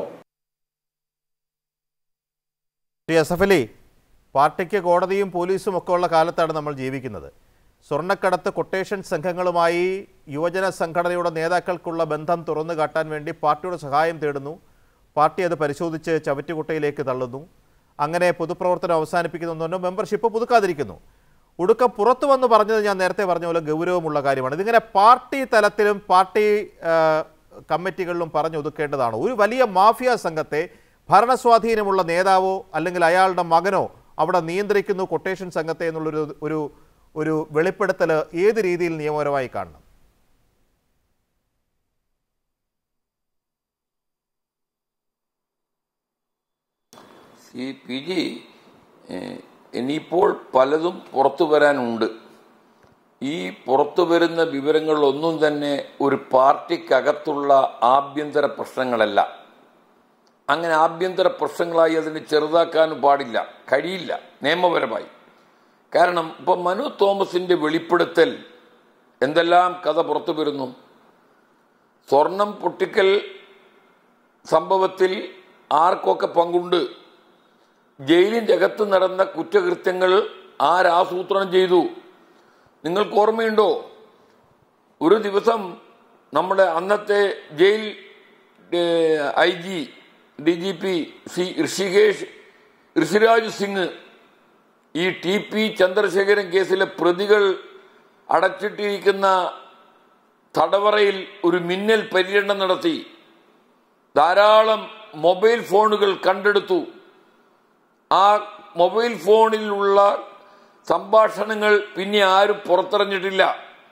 ശ്രീ എസ് എഫ് അലി പാർട്ടിക്ക് കോടതിയും പോലീസും ഒക്കെ ഉള്ള കാലത്താണ് നമ്മൾ ജീവിക്കുന്നത് സ്വർണ്ണക്കടത്ത് കൊട്ടേഷൻ സംഘങ്ങളുമായി യുവജന സംഘടനയുടെ നേതാക്കൾക്കുള്ള ബന്ധം തുറന്നു കാട്ടാൻ വേണ്ടി പാർട്ടിയുടെ സഹായം തേടുന്നു പാർട്ടി അത് പരിശോധിച്ച് ചവറ്റുകുട്ടയിലേക്ക് തള്ളുന്നു അങ്ങനെ പൊതുപ്രവർത്തനം അവസാനിപ്പിക്കുന്നു മെമ്പർഷിപ്പ് പുതുക്കാതിരിക്കുന്നു ഒടുക്കം പുറത്തു വന്ന് പറഞ്ഞത് ഞാൻ നേരത്തെ പറഞ്ഞ പോലെ ഗൗരവമുള്ള കാര്യമാണ് ഇതിങ്ങനെ പാർട്ടി തലത്തിലും പാർട്ടി ആ, കമ്മിറ്റികളിലും പറഞ്ഞൊതുക്കേണ്ടതാണ് ഒരു വലിയ മാഫിയ സംഘത്തെ ഭരണസ്വാധീനമുള്ള നേതാവോ അല്ലെങ്കിൽ അയാളുടെ മകനോ അവിടെ നിയന്ത്രിക്കുന്നു കൊട്ടേഷൻ സംഘത്തെ എന്നുള്ളൊരു ഒരു ഒരു വെളിപ്പെടുത്തൽ ഏത് രീതിയിൽ നിയമപരമായി കാണണം ഈ പി ജി ഏഹ്, ഇനിയിപ്പോൾ പലതും പുറത്തു വരാനുണ്ട് ഈ പുറത്തു വരുന്ന വിവരങ്ങളൊന്നും തന്നെ ഒരു പാർട്ടിക്കകത്തുള്ള ആഭ്യന്തര പ്രശ്നങ്ങളല്ല അങ്ങനെ ആഭ്യന്തര പ്രശ്നങ്ങളായി അതിനെ ചെറുതാക്കാനും പാടില്ല കഴിയില്ല നിയമപരമായി കാരണം ഇപ്പം മനു തോമസിന്റെ വെളിപ്പെടുത്തൽ എന്തെല്ലാം കഥ പുറത്തു വരുന്നു സ്വർണം പൊട്ടിക്കൽ സംഭവത്തിൽ ആർക്കൊക്കെ പങ്കുണ്ട് ജയിലിന്റെ അകത്ത് നടന്ന കുറ്റകൃത്യങ്ങൾ ആരാസൂത്രണം ചെയ്തു നിങ്ങൾക്ക് ഓർമ്മയുണ്ടോ ഒരു ദിവസം നമ്മുടെ അന്നത്തെ jail I G D G P C Hrishikesh Rishiraj Singh ഈ ടി പി ചന്ദ്രശേഖരൻ കേസിലെ പ്രതികൾ അടച്ചിട്ടിരിക്കുന്ന തടവറയിൽ ഒരു മിന്നൽ പര്യടനം നടത്തി ധാരാളം മൊബൈൽ ഫോണുകൾ കണ്ടെടുത്തു ആ മൊബൈൽ ഫോണിലുള്ള സംഭാഷണങ്ങൾ പിന്നെ ആരും പുറത്തിറങ്ങിയിട്ടില്ല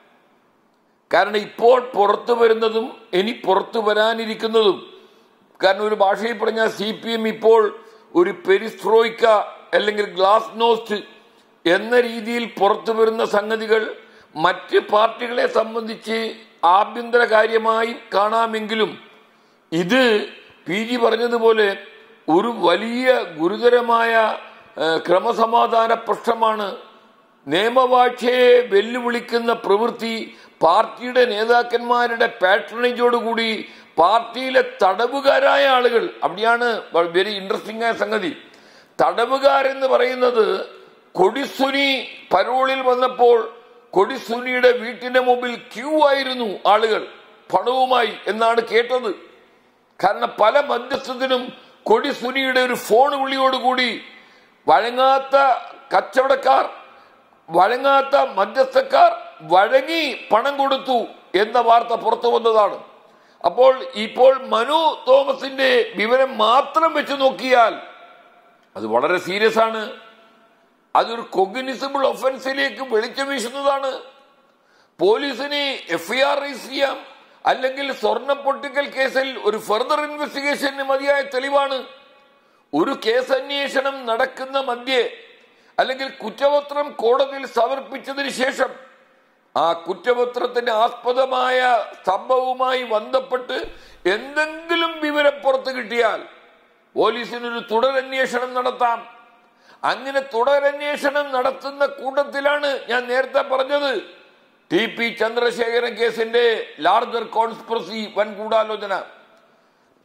കാരണം ഇപ്പോൾ പുറത്തു വരുന്നതും ഇനി പുറത്തു വരാനിരിക്കുന്നതും കാരണം ഒരു ഭാഷയിൽ പറഞ്ഞാൽ സി പി എം ഇപ്പോൾ ഒരു പെരിസ്ട്രോയിക്ക അല്ലെങ്കിൽ ഗ്ലാസ് നോസ്റ്റ് എന്ന രീതിയിൽ പുറത്തു വരുന്ന സംഗതികൾ മറ്റ് പാർട്ടികളെ സംബന്ധിച്ച് ആഭ്യന്തര കാര്യമായി കാണാമെങ്കിലും ഇത് പി ജി പറഞ്ഞതുപോലെ ഒരു വലിയ ഗുരുതരമായ ഏഹ്, ക്രമസമാധാന പ്രശ്നമാണ് നിയമവാഴ്ചയെ വെല്ലുവിളിക്കുന്ന പ്രവൃത്തി പാർട്ടിയുടെ നേതാക്കന്മാരുടെ പാട്രണേജോടുകൂടി പാർട്ടിയിലെ തടവുകാരായ ആളുകൾ അവിടെയാണ് വെരി ഇൻട്രസ്റ്റിംഗ് ആയ സംഗതി തടവുകാരെന്ന് പറയുന്നത് കൊടിസുനി പരോളിൽ വന്നപ്പോൾ കൊടിസുനിയുടെ വീട്ടിന്റെ മുമ്പിൽ ക്യൂ ആയിരുന്നു ആളുകൾ പണവുമായി എന്നാണ് കേട്ടത് കാരണം പല മധ്യസ്ഥത്തിനും കൊടിസുനിയുടെ ഒരു ഫോൺ വിളിയോടുകൂടി വഴങ്ങാത്ത കച്ചവടക്കാർ വഴങ്ങാത്ത മധ്യസ്ഥക്കാർ വഴങ്ങി പണം കൊടുത്തു എന്ന വാർത്ത പുറത്തു വന്നതാണ് അപ്പോൾ ഇപ്പോൾ മനു തോമസിന്റെ വിവരം മാത്രം വെച്ച് നോക്കിയാൽ അത് വളരെ സീരിയസ് ആണ് അതൊരു കൊഗ്നിസിബിൾ ഒഫൻസിലേക്ക് വെളിച്ചം വീശുന്നതാണ് പോലീസിന് എഫ്ഐആർ രജിസ്റ്റർ ചെയ്യാം അല്ലെങ്കിൽ സ്വർണ്ണ പൊട്ടിക്കൽ കേസിൽ ഒരു ഫർദർ ഇൻവെസ്റ്റിഗേഷന് മതിയായ തെളിവാണ് ഒരു കേസ് അന്വേഷണം നടക്കുന്ന മധ്യേ അല്ലെങ്കിൽ കുറ്റപത്രം കോടതിയിൽ സമർപ്പിച്ചതിന് ശേഷം ആ കുറ്റപത്രത്തിന്റെ ആസ്പദമായ സംഭവവുമായി ബന്ധപ്പെട്ട് എന്തെങ്കിലും വിവരം പുറത്തു കിട്ടിയാൽ പോലീസിനൊരു തുടരന്വേഷണം നടത്താം അങ്ങനെ തുടരന്വേഷണം നടത്തുന്ന കൂട്ടത്തിലാണ് ഞാൻ നേരത്തെ പറഞ്ഞത് ടി പി ചന്ദ്രശേഖരൻ കേസിന്റെ ലാർജർ കോൺസ്പിറസി വൻ ഗൂഢാലോചന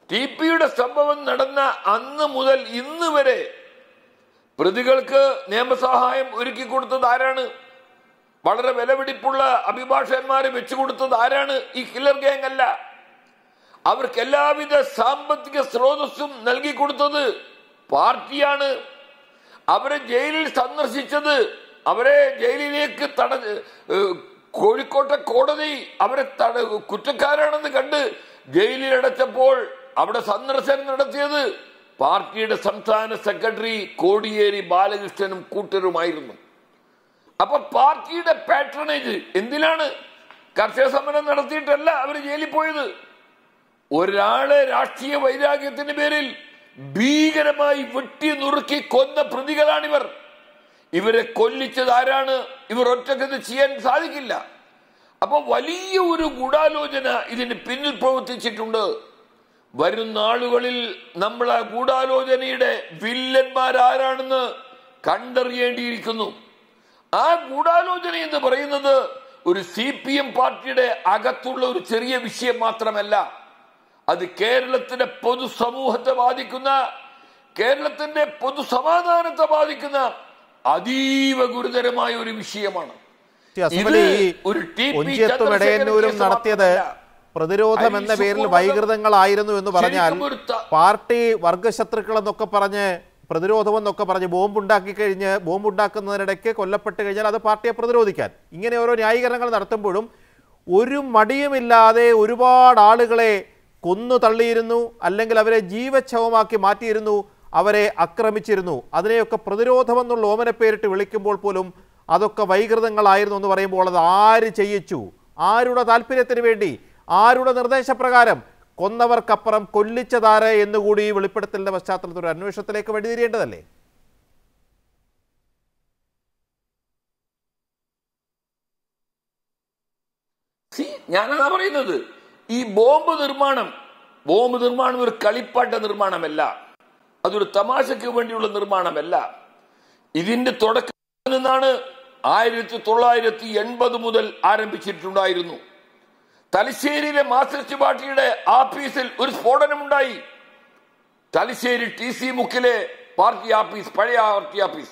ടി പിയുടെ സംഭവം നടന്ന അന്ന് മുതൽ ഇന്ന് വരെ പ്രതികൾക്ക് നിയമസഹായം ഒരുക്കി കൊടുത്തത് ആരാണ് വളരെ വിലപിടിപ്പുള്ള അഭിഭാഷകന്മാരെ വെച്ചു കൊടുത്തത് ആരാണ് ഈ കില്ലർ ഗ്യാങ് അല്ല അവർക്ക് എല്ലാവിധ സാമ്പത്തിക സ്രോതസ്സും നൽകി കൊടുത്തത് പാർട്ടിയാണ് അവരെ ജയിലിൽ സന്ദർശിച്ചത് അവരെ ജയിലിലേക്ക് തട ഏഹ് കോഴിക്കോട്ടെ കോടതി അവരെ തട കുറ്റക്കാരാണെന്ന് കണ്ട് ജയിലിൽ അടച്ചപ്പോൾ അവിടെ സന്ദർശനം നടത്തിയത് പാർട്ടിയുടെ സംസ്ഥാന സെക്രട്ടറി കോടിയേരി ബാലകൃഷ്ണനും കൂട്ടരുമായിരുന്നു അപ്പൊ പാർട്ടിയുടെ പാട്രണേജ് എന്തിനാണ് കർഷക സമരം നടത്തിയിട്ടല്ല അവർ ജയിലിൽ പോയത് ഒരാളെ രാഷ്ട്രീയ വൈരാഗ്യത്തിന്റെ പേരിൽ ഭീകരമായി വെട്ടി നുറുക്കി കൊന്ന പ്രതികളാണിവർ ഇവരെ കൊല്ലിച്ചത് ആരാണ് ഇവർ ഒറ്റക്കത് ചെയ്യാൻ സാധിക്കില്ല അപ്പൊ വലിയ ഒരു ഗൂഢാലോചന ഇതിന് പിന്നിൽ പ്രവർത്തിച്ചിട്ടുണ്ട് വരും നാളുകളിൽ നമ്മൾ ആ ഗൂഢാലോചനയുടെ വില്ലന്മാരാരാണെന്ന് കണ്ടറിയേണ്ടിയിരിക്കുന്നു ആ ഗൂഢാലോചന എന്ന് പറയുന്നത് ഒരു സി പി എം പാർട്ടിയുടെ അകത്തുള്ള ഒരു ചെറിയ വിഷയം മാത്രമല്ല അത് കേരളത്തിന്റെ പൊതുസമൂഹത്തെ ബാധിക്കുന്ന കേരളത്തിന്റെ പൊതുസമാധാനത്തെ ബാധിക്കുന്ന അതീവ ഗുരുതരമായ ഒരു വിഷയമാണ് ശ്രീ അസംബ്ലി ഈ ഒരു ടി പി ഒഞ്ചിയത്തും ചന്ദ്രശേഖരൻ ഇടയന്നൂരും കേസ് നടത്തിയത് മാത്രമല്ല. പ്രതിരോധം എന്ന പേരിൽ അരിശുകൂടുതൽ വൈകൃതങ്ങളായിരുന്നു എന്ന് പറഞ്ഞാൽ ശരിക്കും ഒരു ത- പാർട്ടി വർഗശത്രുക്കൾ എന്നൊക്കെ പറഞ്ഞ് പ്രതിരോധം എന്നൊക്കെ പറഞ്ഞ് ബോംബുണ്ടാക്കി കഴിഞ്ഞ് ബോംബുണ്ടാക്കുന്നതിനിടയ്ക്ക് കൊല്ലപ്പെട്ട് കഴിഞ്ഞാൽ അത് പാർട്ടിയെ പ്രതിരോധിക്കാൻ ഇങ്ങനെ ഓരോ ന്യായീകരണങ്ങൾ നടത്തുമ്പോഴും ഒരു മടിയുമില്ലാതെ ഒരുപാട് ആളുകളെ കൊന്നു തള്ളിയിരുന്നു അല്ലെങ്കിൽ അവരെ ജീവച്ഛവമാക്കി മാറ്റിയിരുന്നു അവരെ ആക്രമിച്ചിരുന്നു അതിനെയൊക്കെ പ്രതിരോധമെന്നുള്ള ഓമന പേരിട്ട് വിളിക്കുമ്പോൾ പോലും അതൊക്കെ വൈകൃതങ്ങളായിരുന്നു എന്ന് പറയുമ്പോൾ അത് ആര് ചെയ്യിച്ചു ആരുടെ താല്പര്യത്തിന് വേണ്ടി ആരുടെ നിർദ്ദേശപ്രകാരം കൊന്നവർക്കപ്പുറം കൊല്ലിച്ചതാര് എന്നുകൂടി ഈ വെളിപ്പെടുത്തലിന്റെ പശ്ചാത്തലത്തിൽ ഒരു അന്വേഷണത്തിലേക്ക് വഴിതിരിയേണ്ടതല്ലേ See, ഞാനതാ പറയുന്നത് ഈ ബോംബ് നിർമ്മാണം ബോംബ് നിർമ്മാണം ഒരു കളിപ്പാട്ട നിർമ്മാണമല്ല അതൊരു തമാശയ്ക്ക് വേണ്ടിയുള്ള നിർമ്മാണമല്ല ഇതിന്റെ തുടക്കത്തിൽ നിന്നാണ് ആയിരത്തി തൊള്ളായിരത്തി എൺപത് മുതൽ ആരംഭിച്ചിട്ടുണ്ടായിരുന്നു തലശ്ശേരിയിലെ മാർക്സിസ്റ്റ് പാർട്ടിയുടെ ആഫീസിൽ ഒരു സ്ഫോടനമുണ്ടായി തലശ്ശേരി ടി സി മുക്കിലെ പാർട്ടി ആഫീസ് പഴയ പാർട്ടി ആഫീസ്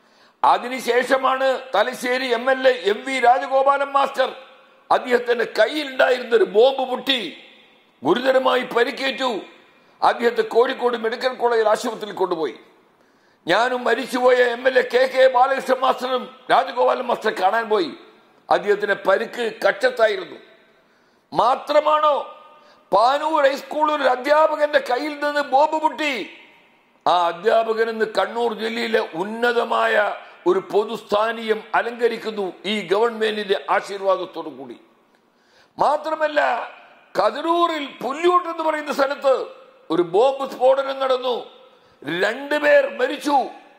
അതിനുശേഷമാണ് Thalassery M L A M V Rajagopalan master അദ്ദേഹത്തിന്റെ കയ്യിലുണ്ടായിരുന്ന ഒരു ബോംബ് പൊട്ടി ഗുരുതരമായി പരിക്കേറ്റു അദ്ദേഹത്തെ കോഴിക്കോട് മെഡിക്കൽ കോളേജ് ആശുപത്രിയിൽ കൊണ്ടുപോയി ഞാനും മരിച്ചുപോയ M L A K K Balakrishnan മാസ്റ്ററും രാജഗോപാലൻ മാസ്റ്റർ കാണാൻ പോയി അദ്ദേഹത്തിന്റെ പരിക്ക് കക്ഷത്തായിരുന്നു മാത്രമാണോ പാനൂർ ഹൈസ്കൂളിൽ ഒരു അധ്യാപകന്റെ കയ്യിൽ നിന്ന് ബോംബ് പൊട്ടി ആ അധ്യാപകൻ ഇന്ന് കണ്ണൂർ ജില്ലയിലെ ഉന്നതമായ ഒരു പൊതുസ്ഥാനീയം അലങ്കരിക്കുന്നു ഈ ഗവൺമെന്റിന്റെ ആശീർവാദത്തോടു കൂടി മാത്രമല്ല കതിരൂരിൽ പുല്ല്യൂട്ട് എന്ന് പറയുന്ന സ്ഥലത്ത് ഒരു ബോംബ് സ്ഫോടനം നടന്നു രണ്ടുപേർ മരിച്ചു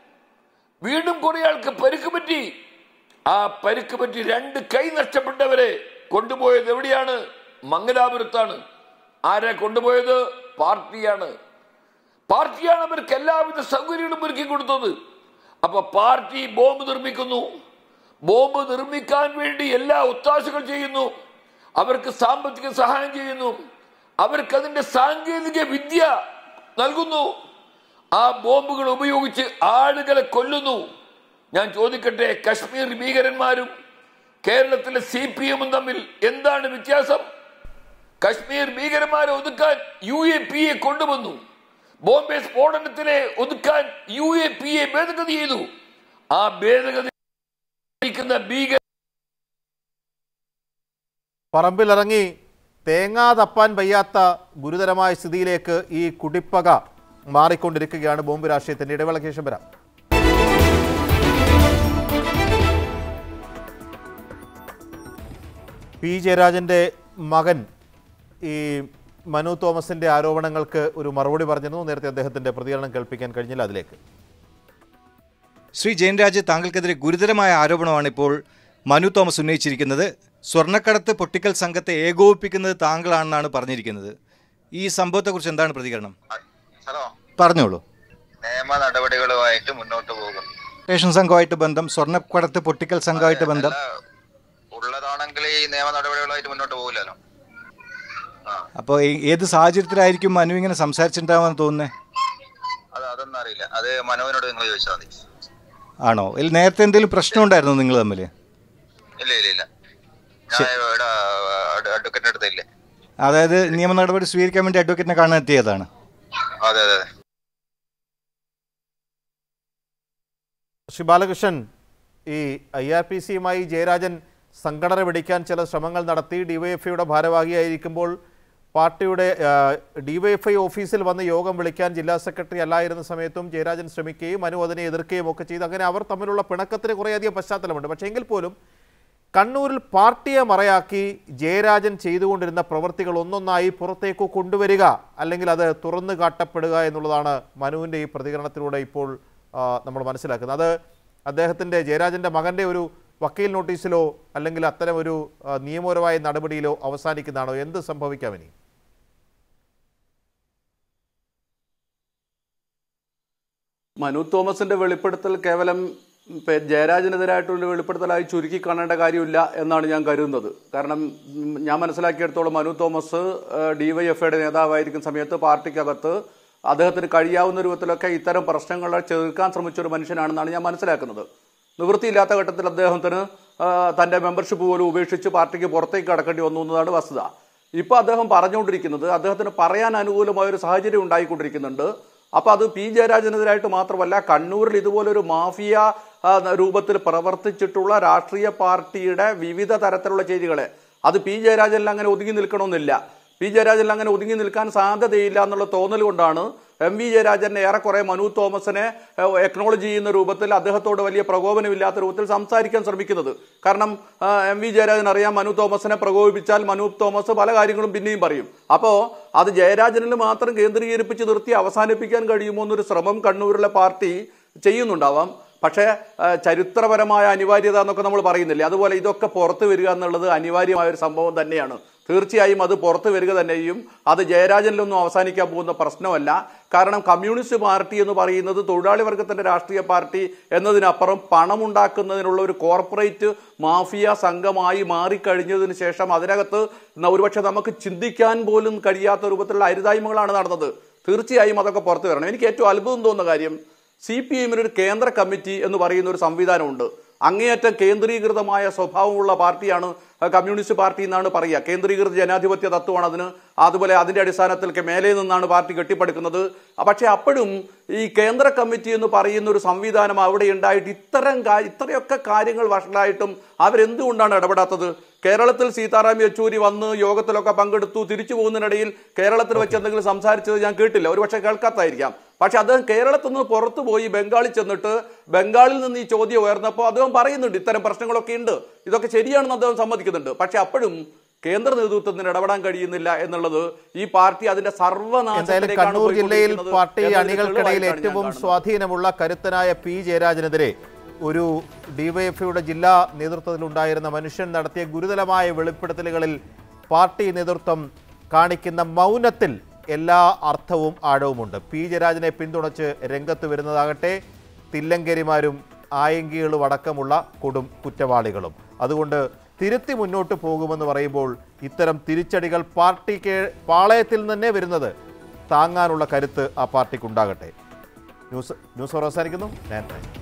വീണ്ടും കുറെ ആൾക്ക് പരിക്ക് പറ്റി ആ പരിക്ക് പറ്റി രണ്ട് കൈ നഷ്ടപ്പെട്ടവരെ കൊണ്ടുപോയത് എവിടെയാണ് മംഗലാപുരത്താണ് ആരെ കൊണ്ടുപോയത് പാർട്ടിയാണ് പാർട്ടിയാണ് അവർക്ക് എല്ലാവിധ സൗകര്യങ്ങളും ഒരുക്കി കൊടുത്തത് അപ്പൊ പാർട്ടി ബോംബ് നിർമ്മിക്കുന്നു ബോംബ് നിർമ്മിക്കാൻ വേണ്ടി എല്ലാ ഒത്താശകൾ ചെയ്യുന്നു അവർക്ക് സാമ്പത്തിക സഹായം ചെയ്യുന്നു അവർക്ക് അതിന്റെ സാങ്കേതിക വിദ്യ നൽകുന്നു ആ ബോംബുകൾ ഉപയോഗിച്ച് ആളുകളെ കൊല്ലുന്നു ഞാൻ ചോദിക്കട്ടെ കശ്മീർ ഭീകരന്മാരും കേരളത്തിലെ സി പി എമ്മും തമ്മിൽ എന്താണ് വ്യത്യാസം കശ്മീർ ഭീകരന്മാരെ ഒതുക്കാൻ യു എ പി എ കൊണ്ടുവന്നു ബോംബെ സ്ഫോടനത്തിനെ ഒതുക്കാൻ യു എ പി എ ഭേദഗതി ചെയ്തു ആ ഭേദഗതി ക്കുന്ന ഭീകര പറമ്പിലിറങ്ങി തേങ്ങാ തപ്പാൻ വയ്യാത്ത ഗുരുതരമായ സ്ഥിതിയിലേക്ക് ഈ കുടിപ്പക മാറിക്കൊണ്ടിരിക്കുകയാണ് ബോംബ് രാഷ്ട്രീയത്തിന്റെ ഇടവേളയ്ക്ക് ശേഷം വരാം പി ജയരാജന്റെ മകൻ ഈ മനു തോമസിന്റെ ആരോപണങ്ങൾക്ക് ഒരു മറുപടി പറഞ്ഞിരുന്നു നേരത്തെ അദ്ദേഹത്തിന്റെ പ്രതികരണം കേൾപ്പിക്കാൻ കഴിഞ്ഞില്ല അതിലേക്ക് ശ്രീ ജയൻരാജ് താങ്കൾക്കെതിരെ ഗുരുതരമായ ആരോപണമാണ് ഇപ്പോൾ മനു തോമസ് ഉന്നയിച്ചിരിക്കുന്നത് സ്വർണ്ണക്കടത്ത് പൊട്ടിക്കൽ സംഘത്തെ ഏകോപിപ്പിക്കുന്നത് താങ്കളാണെന്നാണ് പറഞ്ഞിരിക്കുന്നത് ഈ സംഭവത്തെക്കുറിച്ച് എന്താണ് പ്രതികരണം ഹലോ പറഞ്ഞോളൂ നിയമ നടപടികളുമായിട്ട് മുന്നോട്ട് പോകും റേഷൻ സംഘമായിട്ട് ബന്ധം സ്വർണ്ണക്കടത്ത് പൊട്ടിക്കൽ സംഘമായിട്ട് ബന്ധം ഉള്ളതാണെങ്കിൽ ഈ നിയമ നടപടികളുമായിട്ട് മുന്നോട്ട് പോകില്ലല്ലോ അപ്പൊ അപ്പോൾ ഏത് സാഹചര്യത്തിലായിരിക്കും മനു ഇങ്ങനെ സംസാരിച്ചിട്ടുണ്ടാവാന്ന് തോന്നുന്നത് അത് അതൊന്നും അറിയില്ല അത് മനോവിനോട് നിങ്ങൾ ചോദിച്ചാൽ മതി ആണോ ഇതിൽ നേരത്തെ എന്തെങ്കിലും പ്രശ്നം ഉണ്ടായിരുന്നോ നിങ്ങൾ തമ്മിൽ ഇല്ല ഇല്ല ഇല്ല ഞാൻ ഇവിടെ അഡ്വക്കേറ്റിന്റെ അടുത്ത് ഇല്ലേ അതായത് നിയമ നടപടി സ്വീകരിക്കാൻ വേണ്ടി അഡ്വക്കേറ്റിനെ കാണാൻ എത്തിയതാണ് അതെ അതെ അതെ ശ്രീ ബാലകൃഷ്ണൻ ഈ ഐ ആർ പി സിയുമായി ജയരാജൻ സംഘടന പിടിക്കാൻ ചില ശ്രമങ്ങൾ നടത്തി ഡിവൈഎഫ്ഐയുടെ ഭാരവാഹിയായിരിക്കുമ്പോൾ പാർട്ടിയുടെ ഡിവൈഎഫ്ഐ ഓഫീസിൽ വന്ന് യോഗം വിളിക്കാൻ ജില്ലാ സെക്രട്ടറി അല്ലായിരുന്ന സമയത്തും ജയരാജൻ ശ്രമിക്കുകയും മനു അതിനെ എതിർക്കുകയും ഒക്കെ ചെയ്തു അങ്ങനെ അവർ തമ്മിലുള്ള പിണക്കത്തിന് കുറേയധികം പശ്ചാത്തലമുണ്ട് പക്ഷേ എങ്കിൽ പോലും കണ്ണൂരിൽ പാർട്ടിയെ മറയാക്കി ജയരാജൻ ചെയ്തുകൊണ്ടിരുന്ന പ്രവൃത്തികൾ ഒന്നൊന്നായി പുറത്തേക്ക് കൊണ്ടുവരിക അല്ലെങ്കിൽ അത് തുറന്നു കാട്ടപ്പെടുക എന്നുള്ളതാണ് മനുവിൻ്റെ ഈ പ്രതികരണത്തിലൂടെ ഇപ്പോൾ ആ, നമ്മൾ മനസ്സിലാക്കുന്നത് അത് അദ്ദേഹത്തിൻ്റെ ജയരാജൻ്റെ മകൻ്റെ ഒരു വക്കീൽ നോട്ടീസിലോ അല്ലെങ്കിൽ അത്തരം ഒരു ആ, നിയമപരമായ നടപടിയിലോ അവസാനിക്കുന്നതാണോ എന്ത് സംഭവിക്കാം ഇനി മനു തോമസിന്റെ വെളിപ്പെടുത്തൽ കേവലം പെ- ജയരാജനെതിരായിട്ടുള്ള വെളിപ്പെടുത്തലായി ചുരുക്കി കാണേണ്ട കാര്യമില്ല എന്നാണ് ഞാൻ കരുതുന്നത് കാരണം ഉം, ഞാൻ മനസ്സിലാക്കിയെടുത്തോളം മനു തോമസ് ഡിവൈഎഫ്ഐയുടെ നേതാവായിരിക്കുന്ന സമയത്ത് പാർട്ടിക്കകത്ത് അദ്ദേഹത്തിന് കഴിയാവുന്ന രൂപത്തിലൊക്കെ ഇത്തരം പ്രശ്നങ്ങളെ ചെറുക്കാൻ ശ്രമിച്ച ഒരു മനുഷ്യനാണെന്നാണ് ഞാൻ മനസ്സിലാക്കുന്നത് നിവൃത്തിയില്ലാത്ത ഘട്ടത്തിൽ അദ്ദേഹത്തിന് ആ, തന്റെ മെമ്പർഷിപ്പ് പോലും ഉപേക്ഷിച്ച് പാർട്ടിക്ക് പുറത്തേക്ക് കടക്കേണ്ടി വന്നു എന്നതാണ് വസ്തുത ഇപ്പൊ അദ്ദേഹം പറഞ്ഞുകൊണ്ടിരിക്കുന്നത് അദ്ദേഹത്തിന് പറയാൻ അനുകൂലമായ ഒരു സാഹചര്യം ഉണ്ടായിക്കൊണ്ടിരിക്കുന്നുണ്ട് അപ്പൊ അത് പി ജയരാജനെതിരായിട്ട് മാത്രമല്ല കണ്ണൂരിൽ ഇതുപോലൊരു മാഫിയ ആ, രൂപത്തിൽ പ്രവർത്തിച്ചിട്ടുള്ള രാഷ്ട്രീയ പാർട്ടിയുടെ വിവിധ തരത്തിലുള്ള ചെയ്തികളെ അത് പി ജയരാജനിൽ അങ്ങനെ ഒതുങ്ങി നിൽക്കണമെന്നില്ല പി ജയരാജനിൽ അങ്ങനെ ഒതുങ്ങി നിൽക്കാൻ സാധ്യതയില്ല എന്നുള്ള തോന്നൽ കൊണ്ടാണ് എം വി ജയരാജൻ ഏറെക്കുറെ മനു തോമസിനെ എക്നോളജി ചെയ്യുന്ന രൂപത്തിൽ അദ്ദേഹത്തോട് വലിയ പ്രകോപനമില്ലാത്ത രൂപത്തിൽ സംസാരിക്കാൻ ശ്രമിക്കുന്നത് കാരണം ആ, എം വി ജയരാജൻ അറിയാം മനു തോമസിനെ പ്രകോപിപ്പിച്ചാൽ മനു തോമസ് പല കാര്യങ്ങളും പിന്നെയും പറയും അപ്പോ അത് ജയരാജനിൽ മാത്രം കേന്ദ്രീകരിപ്പിച്ച് നിർത്തി അവസാനിപ്പിക്കാൻ കഴിയുമോ എന്നൊരു ശ്രമം കണ്ണൂരിലെ പാർട്ടി ചെയ്യുന്നുണ്ടാവാം പക്ഷേ ആ, ചരിത്രപരമായ അനിവാര്യത എന്നൊക്കെ നമ്മൾ പറയുന്നില്ലേ അതുപോലെ ഇതൊക്കെ പുറത്തു വരിക എന്നുള്ളത് അനിവാര്യമായ ഒരു സംഭവം തന്നെയാണ് തീർച്ചയായും അത് പുറത്തു വരിക തന്നെയും അത് ജയരാജനിലൊന്നും അവസാനിക്കാൻ പോകുന്ന പ്രശ്നമല്ല കാരണം കമ്മ്യൂണിസ്റ്റ് പാർട്ടി എന്ന് പറയുന്നത് തൊഴിലാളി വർഗത്തിന്റെ രാഷ്ട്രീയ പാർട്ടി എന്നതിനപ്പുറം പണമുണ്ടാക്കുന്നതിനുള്ള ഒരു കോർപ്പറേറ്റ് മാഫിയ സംഘമായി മാറിക്കഴിഞ്ഞതിന് ശേഷം അതിനകത്ത് ന- ഒരുപക്ഷെ നമുക്ക് ചിന്തിക്കാൻ പോലും കഴിയാത്ത രൂപത്തിലുള്ള അരുതായ്മകളാണ് നടന്നത് തീർച്ചയായും അതൊക്കെ പുറത്തു വരണം എനിക്ക് ഏറ്റവും അത്ഭുതം തോന്നുന്ന കാര്യം സി പി എമ്മിന് ഒരു കേന്ദ്ര കമ്മിറ്റി എന്ന് പറയുന്ന ഒരു സംവിധാനമുണ്ട് അങ്ങേയറ്റം കേന്ദ്രീകൃതമായ സ്വഭാവമുള്ള പാർട്ടിയാണ് അഹ് കമ്മ്യൂണിസ്റ്റ് പാർട്ടി എന്നാണ് പറയുക കേന്ദ്രീകൃത ജനാധിപത്യ തത്വമാണ് അതിന് അതുപോലെ അതിന്റെ അടിസ്ഥാനത്തിൽ ഒക്കെ മേലെ നിന്നാണ് പാർട്ടി കെട്ടിപ്പടുക്കുന്നത് അഹ് പക്ഷേ അപ്പോഴും ഈ കേന്ദ്ര കമ്മിറ്റി എന്ന് പറയുന്ന ഒരു സംവിധാനം അവിടെ ഉണ്ടായിട്ട് ഇത്തരം കാ- ഇത്രയൊക്കെ കാര്യങ്ങൾ വഷളായിട്ടും അവരെന്തുകൊണ്ടാണ് ഇടപെടാത്തത് കേരളത്തിൽ സീതാറാം യെച്ചൂരി വന്ന് യോഗത്തിലൊക്കെ പങ്കെടുത്തു തിരിച്ചു പോകുന്നതിനിടയിൽ കേരളത്തിൽ വെച്ച് എന്തെങ്കിലും സംസാരിച്ചത് ഞാൻ കേട്ടില്ല ഒരുപക്ഷെ കേൾക്കാത്തായിരിക്കാം പക്ഷെ അദ്ദേഹം കേരളത്തിൽ നിന്ന് പുറത്തു പോയി ബംഗാളിൽ ചെന്നിട്ട് ബംഗാളിൽ നിന്ന് ഈ ചോദ്യം ഉയർന്നപ്പോൾ അദ്ദേഹം പറയുന്നുണ്ട് ഇത്തരം പ്രശ്നങ്ങളൊക്കെ ഉണ്ട് ഇതൊക്കെ ശരിയാണെന്ന് അദ്ദേഹം സമ്മതിക്കുന്നുണ്ട് പക്ഷെ അപ്പോഴും കേന്ദ്ര നേതൃത്വത്തിന് ഇടപെടാൻ കഴിയുന്നില്ല എന്നുള്ളത് ഈ പാർട്ടി അതിന്റെ എന്തായാലും സർവനാശത്തിലേക്കാണ് കണ്ണൂർ ജില്ലയിൽ പോയിക്കൊണ്ടിരിക്കുന്നത് പാർട്ടി എന്നതിന് അണികൾക്കിടയിൽ തെളിവായിട്ടാണ് ഞാൻ ഏറ്റവും കാണുന്നത്. സ്വാധീനമുള്ള കരുത്തനായ പി ജയരാജനെതിരെ ഒരു ഡിവൈഎഫ്ഐയുടെ ജില്ലാ നേതൃത്വത്തിലുണ്ടായിരുന്ന മനുഷ്യൻ നടത്തിയ ഗുരുതരമായ വെളിപ്പെടുത്തലുകളിൽ പാർട്ടി നേതൃത്വം കാണിക്കുന്ന മൗനത്തിൽ എല്ലാ അർത്ഥവും ആഴവുമുണ്ട് പി ജയരാജനെ പിന്തുണച്ച് രംഗത്ത് വരുന്നതാകട്ടെ തില്ലങ്കരിമാരും ആയങ്കികളും അടക്കമുള്ള കൊടും കുറ്റവാളികളും അതുകൊണ്ട് തിരുത്തി മുന്നോട്ട് പോകുമെന്ന് പറയുമ്പോൾ ഇത്തരം തിരിച്ചടികൾ പാർട്ടിക്ക് പാളയത്തിൽ നിന്ന് തന്നെ വരുന്നത് താങ്ങാനുള്ള കരുത്ത് ആ പാർട്ടിക്കുണ്ടാകട്ടെ ന്യൂസ് ന്യൂസ് അവസാനിക്കുന്നു ഞാൻ